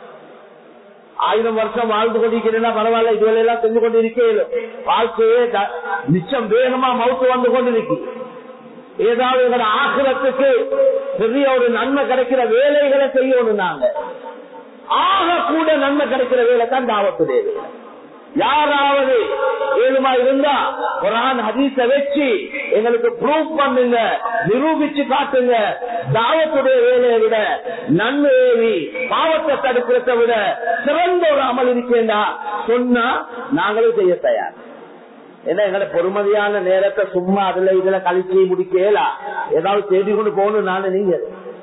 ஆயிரம் வருஷம் வாழ்ந்து கொண்டிருக்கிறேன்னா பரவாயில்ல இதுவரை எல்லாம் செஞ்சு கொண்டு இருக்கேன் வாழ்க்கையே மிச்சம் வேகமா மவுத்து வந்து கொண்டிருக்கு ஏதாவது எங்களோட ஆசிரத்துக்கு பெரிய ஒரு நன்மை கிடைக்கிற வேலைகளை செய்யணும் நாங்க ஆக கூட நன்மை கிடைக்கிற வேலை தான் தாவத்துடைய வேலை யாராவது ஏழுமா இருந்தா குரான் ஹதீஸ வச்சு எங்களுக்கு ப்ரூவ் பண்ணுங்க நிரூபிச்சு காட்டுங்க தாவத்துடைய வேலையை விட நன்மையேவி பாவத்தை தடுக்கிறத விட சிறந்த ஒரு அமல் இருக்கேண்டா சொன்னா நாங்களும் செய்ய தயார் ஏன்னா எங்களை பொறுமதியான நேரத்தை சும்மா அதுல இதுல கழிச்சு முடிக்கலா ஏதாவது தேடி கொண்டு போகணும் நானு நீங்க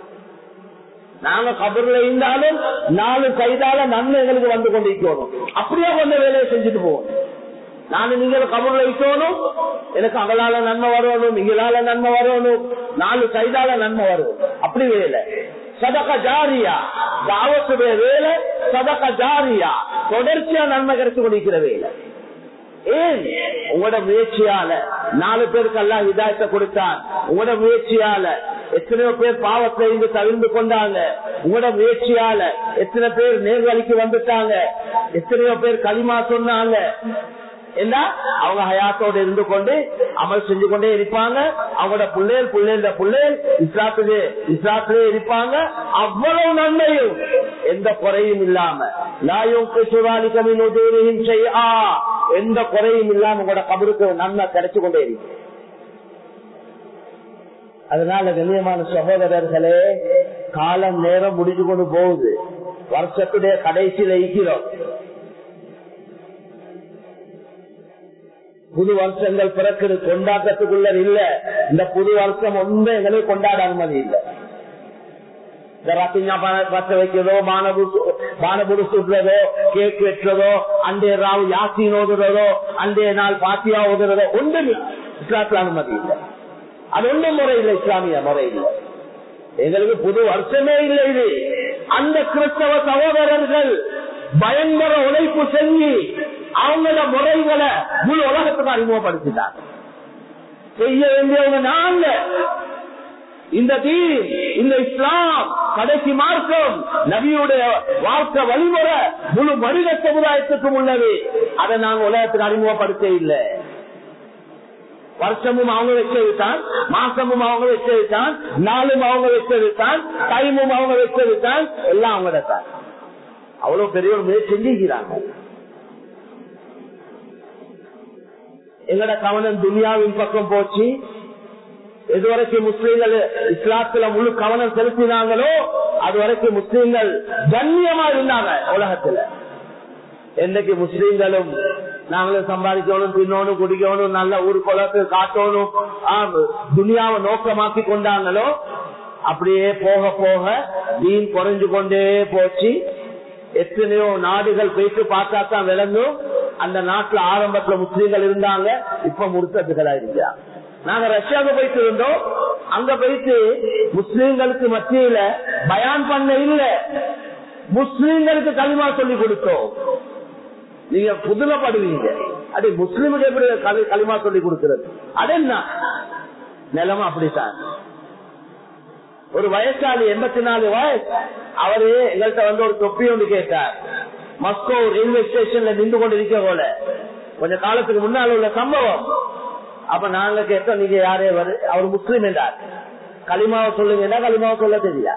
நாங்க கபர்ல இருந்தாலும் நாலு கைதால நன்மை எங்களுக்கு வந்து கொண்டிருக்கணும் அப்படியே கொண்ட வேலையை செஞ்சுட்டு போவோம் நானு நீங்கள் கபர்ல வைக்கணும் எனக்கு அங்களால நன்மை வரணும் இங்களால நன்மை வரணும் நாலு கைதால நன்மை வரும் அப்படி வேலை சதக ஜாரியா தாவத்துடைய வேலை சதக ஜாரியா தொடர்ச்சியா நன்மை கிடைச்சு கொண்டிருக்கிற வேலை ஏன் உங்களோட முயற்சியால நாலு பேருக்கு எல்லாம் இதாயத்தை கொடுத்தான் உங்களோட முயற்சியால எத்தனையோ பேர் பாவத்தை இருந்து தவிர்ந்து கொண்டாங்க உங்களோட முயற்சியால எத்தனை பேர் நேர்வழிக்கு வந்துட்டாங்க எத்தனையோ பேர் களிமா சொன்னாங்க என்ன அவங்க ஹயாத்தோட இருந்து கொண்டு அமல் செஞ்சு கொண்டே இருப்பாங்க அவங்களோட பிள்ளைகள் பிள்ளைகள பிள்ளைகள் இஸ்லாத்துக்கு இஸ்லாத்திலே இருப்பாங்க அவ்வளவு நன்மையும் எந்த குறையும் இல்லாம எந்த குறையும் இல்லாம உங்களோட கபருக்கு நன்மை கிடைச்சு கொண்டே இருக்கு அதனால கண்ணியமான சகோதரர்களே காலம் நேரம் முடிஞ்சு கொண்டு போகுது வருஷத்துடைய கடைசியில இருக்கிறோம் புது வருஷங்கள் பிறக்குது கொண்டாட்டத்துக்குள்ள இல்ல இந்த புது வருஷம் ஒன்றும் எங்களுக்கு கொண்டாட அனுமதி இல்லை பத்த வைக்கிறதோ பானபுரு சுடுறதோ கேக் வெட்டுறதோ அன்றைய ராவு யாசின் ஓதுறதோ அன்றைய நாள் பாத்தியா ஓதுறதோ ஒன்றும் இஸ்லாத்துல அனுமதி இல்லை அது ஒன்றும் முறை இல்லை இஸ்லாமிய முறை இல்லை எங்களுக்கு புது வருஷமே இல்லை இது அந்த கிறிஸ்தவ சகோதரர்கள் பயங்கர உழைப்பு செஞ்சு அவங்களோட முறைகளை முழு உலகத்துக்கு அறிமுகப்படுத்திட்டாங்க செய்ய வேண்டியவங்க நாங்க இந்த தீன் இந்த இஸ்லாம் கடைசி மார்க்கம் நபியுடைய வாழ்க்கை வழிமுறை முழு மனித சமுதாயத்துக்கும் உள்ளது அதை நாங்க உலகத்துக்கு அறிமுகப்படுத்த இல்லை வருஷமும் அவங்க வச்சது தான் மாசமும் அவங்க வச்சது தான் நாளும் அவங்க வச்சது தான் டைமும் அவங்க வச்சது தான் எல்லாம் அவங்களோட தான் அவ்வளவு பெரிய ஒரு முயற்சி செஞ்சுக்கிறாங்க எங்கட கவனம் துனியாவின் பக்கம் போச்சு எதுவரைக்கும் முஸ்லீம்கள் இஸ்லாத்துல முழு கவனம் செலுத்தினாங்களோ அது வரைக்கும் முஸ்லீம்கள் கண்ணியமா இருந்தாங்க உலகத்துல என்னைக்கு முஸ்லீம்களும் நாங்களும் சம்பாதிக்கணும் தின்னோணும் குடிக்கணும் நல்ல ஊர் குளத்து காட்டணும் துனியாவை நோக்கமாக்கி கொண்டாங்களோ அப்படியே போக போக மீன் குறைஞ்சு கொண்டே போச்சு எத்தனையோ நாடுகள் போயிட்டு பார்த்தா தான் விளங்கும் அந்த நாட்டுல ஆரம்பத்துல முஸ்லீம்கள் இருந்தாங்க இப்ப முருத்தத்துகளா இருந்தாங்க நாங்க ரஷ்யாவுக்கு போயிட்டு இருந்தோம் அங்க போயிட்டு முஸ்லீம்களுக்கு மத்தியில பயான் பண்ண இல்ல முஸ்லீம்களுக்கு களிமா சொல்லி கொடுத்தோம் நீங்க புதுமைப்படுவீங்க அது முஸ்லீமுக்கு எப்படி களிமா சொல்லி கொடுக்கிறது அது என்ன நிலைமை அப்படித்தான் ஒரு வயசாளி எண்பத்தி நாலு வயசு அவரு எங்கள்கிட்ட வந்து ஒரு தொப்பி ஒன்று கேட்டார் மஸ்கோ ரயில்வே ஸ்டேஷன்ல நின்று கொண்டு இருக்க போல கொஞ்ச காலத்துக்கு முன்னால் உள்ள சம்பவம் அப்ப நாங்க கேட்டோம் நீங்க யாரே வரு அவர் முஸ்லீம் என்றார் களிமாவை சொல்லுங்க களிமாவை சொல்ல தெரியா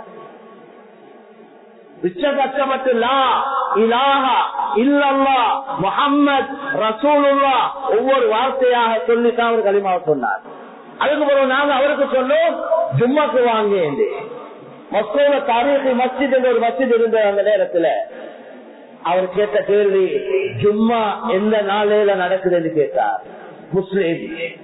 உச்சபட்சமட்டு லா இலாஹா இல்லல்லா முஹம்மத் ரசூலுல்லா ஒவ்வொரு வார்த்தையாக சொல்லித்தான் அவர் களிமாவை சொன்னார் அதுக்கு பிறகு நாங்க அவருக்கு சொன்னோம் ஜும்மாக்கு வாங்க மஸ்கோல தாரீகி மஸ்ஜித் என்ற ஒரு மஸ்ஜித் இருந்த அந்த நேரத்துல அவர் கேட்ட கேள்வி ஜும்மா எந்த நாளையில நடக்குதுன்னு கேட்டார் முஸ்லீம்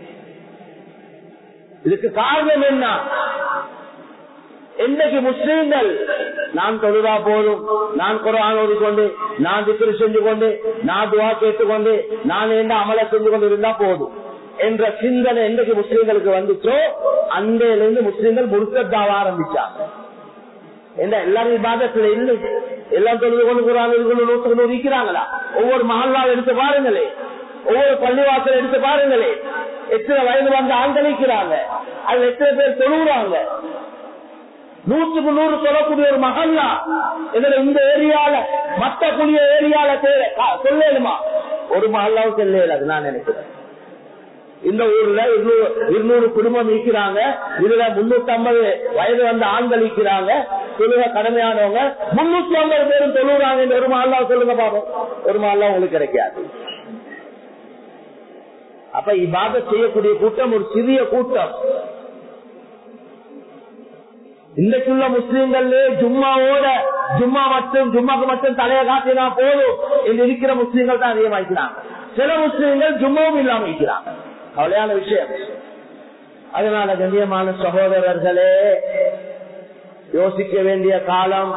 இதுக்கு காரணம் என்ன என்னைக்கு முஸ்லீம்கள் நான் தொழுதா போதும் நான் குரான் ஓதிக்கொண்டு நான் திக்கிரி செஞ்சு கொண்டு நான் துவா கேட்டுக்கொண்டு நான் என்ன அமல செஞ்சு கொண்டு இருந்தா போதும் என்ற சிந்தனை என்றைக்கு முஸ்லீம்களுக்கு வந்துச்சோ அண்டையில இருந்து முஸ்லீம்கள் முழுக்கத்தாக ஆரம்பிச்சாங்க என்ன எல்லாரும் விவாதத்துல இல்லை எல்லாம் தொழுது கொண்டு குரான் கொண்டு நூற்றுக்கு நூறு இருக்கிறாங்களா ஒவ்வொரு மகல்லாவை எடுத்து பாருங்களே ஒவ்வொரு பள்ளிவாசல் எடுத்து பாருங்களே எத்தனை வயது வந்த ஆண்கள் இருக்கிறாங்க அதுல எத்தனை பேர் தொழுகிறாங்க நூற்றுக்கு நூறு சொல்லக்கூடிய ஒரு மகல்லா இதுல இந்த ஏரியால மத்த குடிய ஏரியால சொல்லலுமா ஒரு மகல்லாவும் செல்லல நான் நினைக்கிறேன் இந்த ஊர்ல இருநூறு குடும்பம் இருக்கிறாங்க இதுல முன்னூத்தி ஐம்பது வயது வந்த ஆண்கள் இருக்கிறாங்க தொழுக கடமையானவங்க முன்னூத்தி ஐம்பது பேரும் தொழுகிறாங்க ஒரு மகல்லா சொல்லுங்க பாப்போம் ஒரு மகல்லா உங்களுக்கு கிடைக்காது அப்ப இவ்வாத செய்யக்கூடிய கூட்டம் ஒரு சிறிய கூட்டம் இன்றைக்குள்ள முஸ்லீம்கள் ஜும்மாவோட ஜும்மா மட்டும் ஜும்மாக்கு மட்டும் தலையை காட்டினா போதும் என்று இருக்கிற முஸ்லீம்கள் தான் அதிகமாக்கிறாங்க சில முஸ்லீம்கள் ஜும்மாவும் இல்லாம இருக்கிறாங்க கவலையான விஷயம் அதனால கண்ணியமான சகோதரர்களே யோசிக்க வேண்டிய காலம்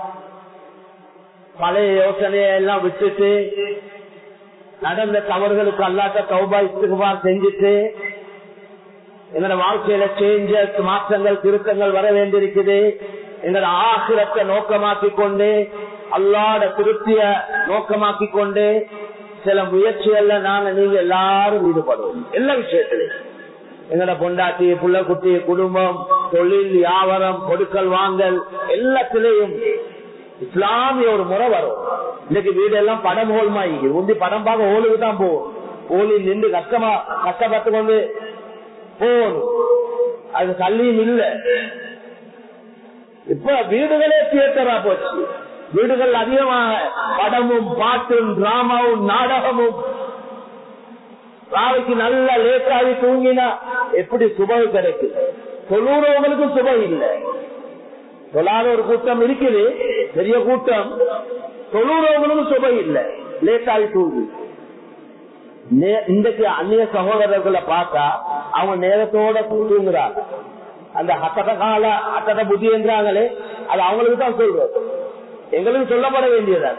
பழைய யோசனையை எல்லாம் விட்டுட்டு நடந்த தவறுகளுக்கு அல்லாட்ட தௌபா இஸ்திகுபார் செஞ்சுட்டு எங்களோட வாழ்க்கையில சேஞ்சஸ் மாற்றங்கள் திருத்தங்கள் வர வேண்டியிருக்குது எங்களோட ஆசிரத்தை நோக்கமாக்கி கொண்டு அல்லாட திருப்திய நோக்கமாக்கி கொண்டு சில முயற்சிகள்ல நாங்க நீங்க எல்லாரும் ஈடுபடுவோம் எல்லா விஷயத்திலையும் எங்களோட பொண்டாட்டி புள்ள குட்டி குடும்பம் தொழில் வியாபாரம் கொடுக்கல் வாங்கல் எல்லாத்திலையும் இஸ்லாமிய ஒரு முறை வரும் இன்னைக்கு வீடு எல்லாம் படம் ஹோல்மாயி உந்தி படம் பார்க்க ஹோலுக்கு தான் போகும் ஹோலில் நின்று கஷ்டமா கஷ்டப்பட்டு கொண்டு போகணும் அது தள்ளியும் இல்ல இப்ப வீடுகளே தியேட்டரா போச்சு வீடுகள் அதிகமாக படமும் பாட்டும் டிராமாவும் நாடகமும் ராவைக்கு நல்ல லேட்டாகி தூங்கினா எப்படி சுபை கிடைக்கும் தொழுறவங்களுக்கும் சுபை இல்லை தொழாத ஒரு கூட்டம் இருக்குது பெரிய கூட்டம் தொழுறவங்களுக்கும் சுபை இல்லை லேட்டாகி தூங்கி இன்றைக்கு அந்நிய சகோதரர்களை பார்த்தா அவங்க நேரத்தோட தூங்குறாங்க அந்த அத்தட கால அத்தட புத்தி என்றாங்களே அது அவங்களுக்கு தான் சொல்றோம் எங்களுக்கு சொல்லப்பட வேண்டியதா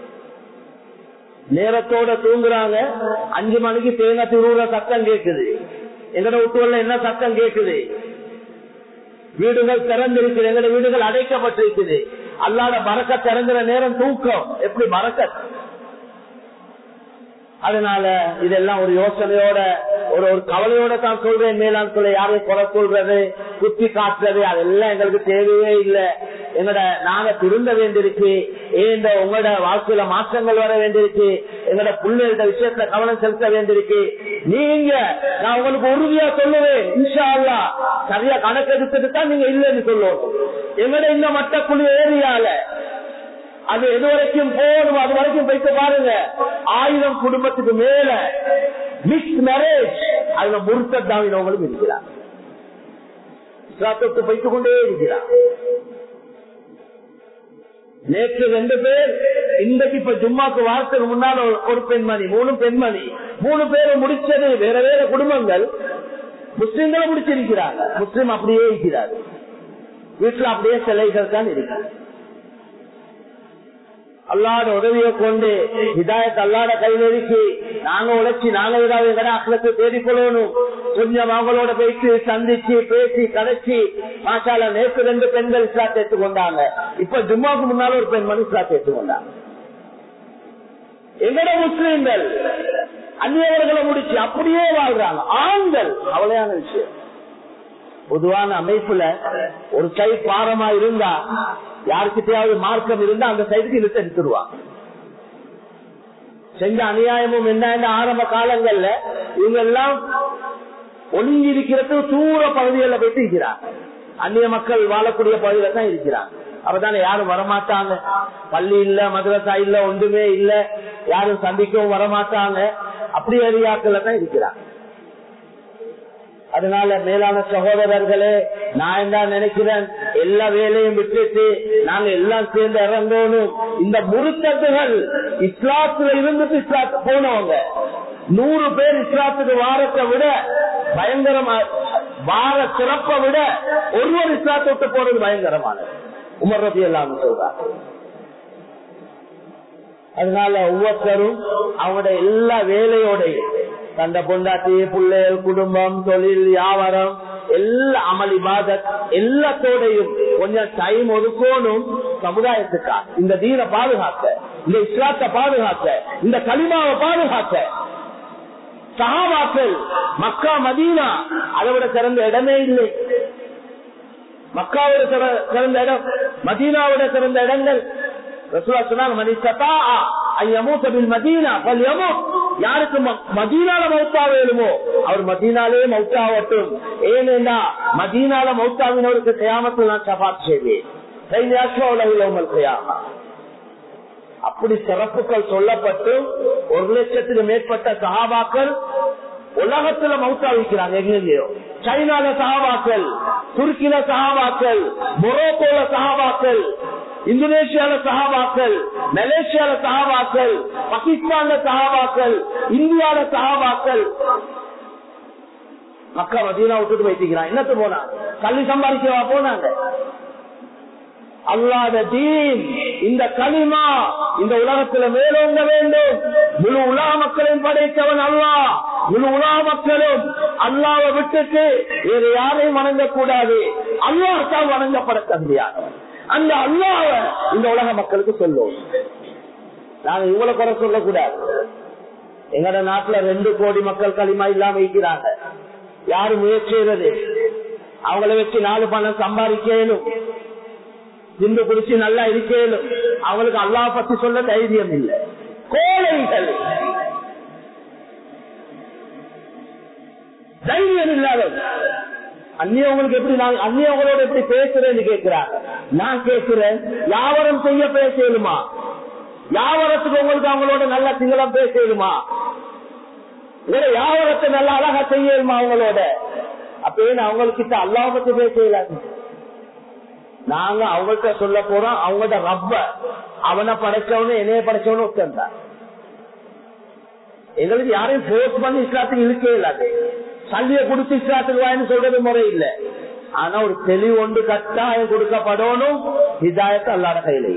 நேரத்தோட தூங்குறாங்க அஞ்சு மணிக்கு தேங்காய் திருவுற சத்தம் கேக்குது எங்கட வீட்டுல என்ன சத்தம் கேக்குது வீடுகள் திறந்திருக்குது எங்கட வீடுகள் அடைக்கப்பட்டிருக்குது அல்லாத மறக்க திறந்துற நேரம் தூக்கம் எப்படி மறக்க அதனால இதெல்லாம் ஒரு யோசனையோட ஒரு ஒரு கவலையோட தான் சொல்றேன் மேலாண் சொல்ல யாரையும் கொலை சொல்றது குத்தி காட்டுறது அதெல்லாம் எங்களுக்கு தேவையே இல்லை எங்கட நாங்க திருந்த வேண்டியிருக்கு ஏன் உங்களோட வாழ்க்கையில மாற்றங்கள் வர வேண்டியிருக்கு எங்கட பிள்ளைகளோட விஷயத்துல கவனம் செலுத்த வேண்டியிருக்கு நீங்க நான் உங்களுக்கு உறுதியா சொல்லுவேன் இன்ஷா அல்லா சரியா கணக்கு எடுத்துட்டு தான் நீங்க இல்லைன்னு சொல்லுவோம் எங்கட இந்த மட்டக்குழு ஏரியால அது எது வரைக்கும் போகணும் அது வரைக்கும் போயிட்டு பாருங்க ஆயிரம் குடும்பத்துக்கு மேல மிக்ஸ் மேரேஜ் அதுல முருத்தத்தாவினவங்களும் இருக்கிறார் இஸ்லாத்துக்கு போய்த்து கொண்டே இருக்கிறார் நேற்று ரெண்டு பேர் இன்றைக்கு இப்ப ஜும்மாக்கு வாரத்துக்கு முன்னால் ஒரு பெண்மணி மூணு பெண்மணி மூணு பேரும் முடிச்சது வேற வேற குடும்பங்கள் முஸ்லிம்களை முடிச்சிருக்கிறாங்க முஸ்லிம் அப்படியே இருக்கிறார் வீட்டுல அப்படியே சிலைகள் தான் இருக்கு அல்லாட உதவியை கொண்டு இதாயத் அல்லாட கையில் இருக்கு நாங்க உழைச்சி நாங்க ஏதாவது எங்கட அக்கலத்தை தேடிக்கொள்ளணும் கொஞ்சம் அவங்களோட போயிட்டு சந்திச்சு பேசி கடைச்சி மாசால நேற்று ரெண்டு பெண்கள் இஸ்லாத்தை எடுத்துக்கொண்டாங்க இப்ப ஜும்மாவுக்கு முன்னால ஒரு பெண்மணி இஸ்லாத்தை எடுத்துக்கொண்டாங்க எங்கட முஸ்லீம்கள் அந்நியவர்களை முடிச்சு அப்படியே வாழ்றாங்க ஆண்கள் அவளையான விஷயம் பொதுவான அமைப்புல ஒரு கை பாரமா இருந்தா யாருக்கிட்டையாவது மார்க்கம் இருந்தா அந்த சைடுக்கு இழுத்து எடுத்துருவாங்க செஞ்ச அநியாயமும் என்ன ஆரம்ப காலங்கள்ல இவங்க எல்லாம் ஒளிஞ்சி இருக்கிறது தூர பகுதிகளில் போயிட்டு இருக்கிறாங்க அந்நிய மக்கள் வாழக்கூடிய பகுதியில தான் இருக்கிறாங்க அப்பதானே யாரும் வரமாட்டாங்க பள்ளி இல்ல மதுரசா இல்ல ஒன்றுமே இல்ல யாரும் சந்திக்கவும் வரமாட்டாங்க அப்படி ஏரியாக்கள்ல தான் இருக்கிறாங்க அதனால மேலான சகோதரர்களே நான் என்ன நினைக்கிறேன் எல்லா வேலையும் விட்டுட்டு நாங்க எல்லாம் சேர்ந்து இறங்கணும் இந்த முருத்தத்துகள் இஸ்லாத்துல இருந்துட்டு இஸ்லாத்து போனவங்க நூறு பேர் இஸ்லாத்துக்கு வாரத்தை விட பயங்கரமா வார சிறப்பை விட ஒருவர் இஸ்லாத்தை விட்டு போறது பயங்கரமானது உமர் ரபி எல்லாம் சொல்றாங்க அதனால ஒவ்வொருத்தரும் அவங்களோட எல்லா வேலையோடையும் தந்த பொண்டாட்டி பிள்ளைகள் குடும்பம் தொழில் வியாபாரம் எல்லா அமளி பாதத் எல்லாத்தோடையும் கொஞ்சம் டைம் ஒதுக்கணும் சமுதாயத்துக்கா இந்த தீன பாதுகாக்க இந்த இஸ்லாத்தை பாதுகாக்க இந்த களிமாவை பாதுகாக்க சகாபாக்கள் மக்கா மதீனா அதை விட சிறந்த இடமே இல்லை மக்காவோட சிறந்த இடம் மதீனாவோட சிறந்த இடங்கள் ரசூலா சொன்னாங்க மனிதா மதீனா யாருக்கு மதீனால மௌத்தா வேணுமோ அவர் மதீனாலே மௌத்தாவட்டும் ஏனென்றா மதீனால மௌத்தாவினவருக்கு கயாமத்தில் நான் சபாத் செய்வேன் அப்படி சிறப்புகள் சொல்லப்பட்டு ஒரு லட்சத்துக்கு மேற்பட்ட சகாபாக்கள் உலகத்துல மௌத்தா வைக்கிறாங்க எங்கெங்கயோ சைனால சகாபாக்கள் துருக்கில சகாபாக்கள் மொரோக்கோல சகாபாக்கள் இந்தோனேஷியால சகாபாக்கள் மலேசியால சகாபாக்கள் பாகிஸ்தான்ல சகாபாக்கள் இந்தியால சகாபாக்கள் மக்கா மதீனா விட்டுட்டு வைத்திக்கிறான் என்னத்து போனா கல்வி சம்பாதிக்கவா போனாங்க அல்லாத தீன் இந்த களிமா இந்த உலகத்துல மேலோங்க வேண்டும் முழு உலக மக்களையும் படைத்தவன் அல்லா முழு உலக மக்களும் அல்லாவை விட்டுட்டு வேறு யாரையும் வணங்கக்கூடாது அல்லாஹ் தான் வணங்கப்பட தந்தியானவன் அந்த அல்லாவ இந்த உலக மக்களுக்கு சொல்லுவோம் நாங்க இவ்வளவு குறை சொல்லக்கூடாது எங்கட நாட்டுல ரெண்டு கோடி மக்கள் களிமா இல்லாம இருக்கிறாங்க யாரு முயற்சி செய்யறது அவங்கள வச்சு நாலு பணம் சம்பாதிக்கணும் திண்டு குடிச்சு நல்லா இருக்கணும் அவங்களுக்கு அல்லாஹ் பத்தி சொல்ல தைரியம் இல்லை கோழைகள் தைரியம் இல்லாத அந்நியவங்களுக்கு எப்படி நான் அந்நியவங்களோட எப்படி பேசுறேன்னு கேட்கிறாங்க நான் கேட்கிறேன் யாவரம் செய்ய பேசலுமா யாவரத்துக்கு உங்களுக்கு அவங்களோட நல்ல சிங்களம் பேசலுமா வேற யாவரத்தை நல்லா அழகா செய்யலுமா அவங்களோட அப்படின்னு அவங்களுக்கு அல்லாஹ் பத்தி பேசலாது நாங்க அவங்கள்ட்ட சொல்ல போறோம் அவங்கள்ட்ட ரப்ப அவனை படைச்சவனு என்னைய படைச்சவனு உட்கார்ந்தான் எங்களுக்கு யாரையும் போர்ஸ் பண்ணி இஸ்லாத்துக்கு இருக்கே இல்லாது சல்லிய கொடுத்து இஸ்லாத்துக்கு வாயின்னு சொல்றது முறை இல்ல ஆனா ஒரு தெளிவு ஒன்று கட்டாயம் கொடுக்கப்படணும் இதாயத்தை அல்லாத கையில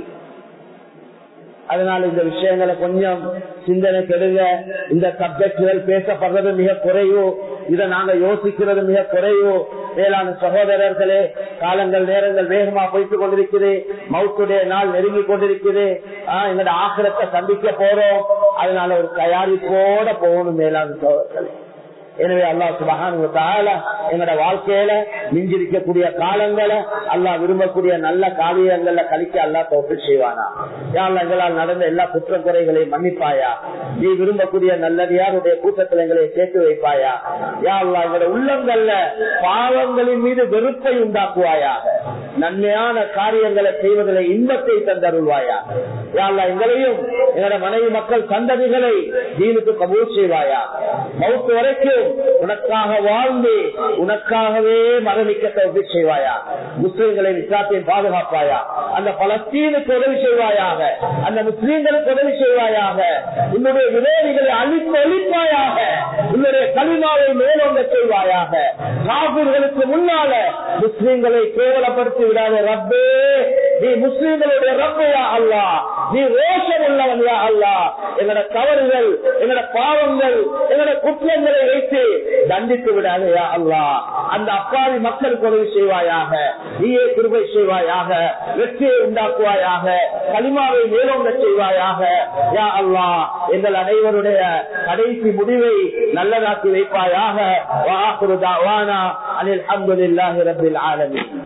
அதனால இந்த விஷயங்களை கொஞ்சம் சிந்தனை கெடுங்க இந்த சப்ஜெக்டுகள் பேசப்படுறது மிக குறைவோ இதை நாங்க யோசிக்கிறது மிக குறைவோ வேளாண் சகோதரர்களே காலங்கள் நேரங்கள் வேகமா போய்த்து கொண்டிருக்குது மவுத்துடைய நாள் நெருங்கி கொண்டிருக்குது ஆஹ் எங்களோட ஆக்கிரத்தை சந்திக்க போறோம் அதனால ஒரு தயாரிப்போட போகணும் மேலாண் சகோதரர்களே எனவே அல்லா சுபகான் எங்களோட வாழ்க்கையில மிஞ்சிருக்கக்கூடிய காலங்களை அல்லா விரும்பக்கூடிய நல்ல காரியங்கள்ல கழிக்க அல்லா தோப்பு செய்வானா யாழ் எங்களால் நடந்த எல்லா குற்ற குறைகளையும் மன்னிப்பாயா நீ விரும்பக்கூடிய நல்லடியாருடைய கூட்டத்தில் எங்களை சேர்த்து வைப்பாயா யாழ்லா எங்களோட உள்ளங்கள்ல பாவங்களின் மீது வெறுப்பை உண்டாக்குவாயாக நன்மையான காரியங்களை செய்வதில் இன்பத்தை தந்தருள்வாயா யாழ்லா எங்களையும் எங்களோட மனைவி மக்கள் சந்ததிகளை தீனுக்கு கபூர் செய்வாயா மவுத்து வரைக்கும் உனக்காக வாழ்ந்து உனக்காகவே மரணிக்க உதவி செய்வாயா முஸ்லிம்களை இஸ்லாத்தையும் பாதுகாப்பாயா அந்த பலஸ்தீனுக்கு உதவி செய்வாயாக அந்த முஸ்லீம்களுக்கு உதவி செய்வாயாக உன்னுடைய விரோதிகளை அழித்து ஒழிப்பாயாக உன்னுடைய கலிமாவை மேலோங்க செய்வாயாக காபிர்களுக்கு முன்னால முஸ்லீம்களை கேவலப்படுத்தி விடாத ரப்பே நீ முஸ்லீம்களுடைய ரப்பையா அல்லா நீ ரோஷம் உள்ளவன் யா அல்லா எங்களோட தவறுகள் எங்களோட பாவங்கள் எங்களோட குற்றங்களை வைத்து தண்டித்து விடாதையா அல்லா அந்த அப்பாவி மக்களுக்கு உதவி செய்வாயாக நீயே கிருபை செய்வாயாக வெற்றியை உண்டாக்குவாயாக களிமாவை மேலோங்க செய்வாயாக யா அல்லா எங்கள் அனைவருடைய கடைசி முடிவை நல்லதாக்கி வைப்பாயாக வாக்குறுதா வானா அனில் அன்புல்லாஹி ரபில் ஆலமி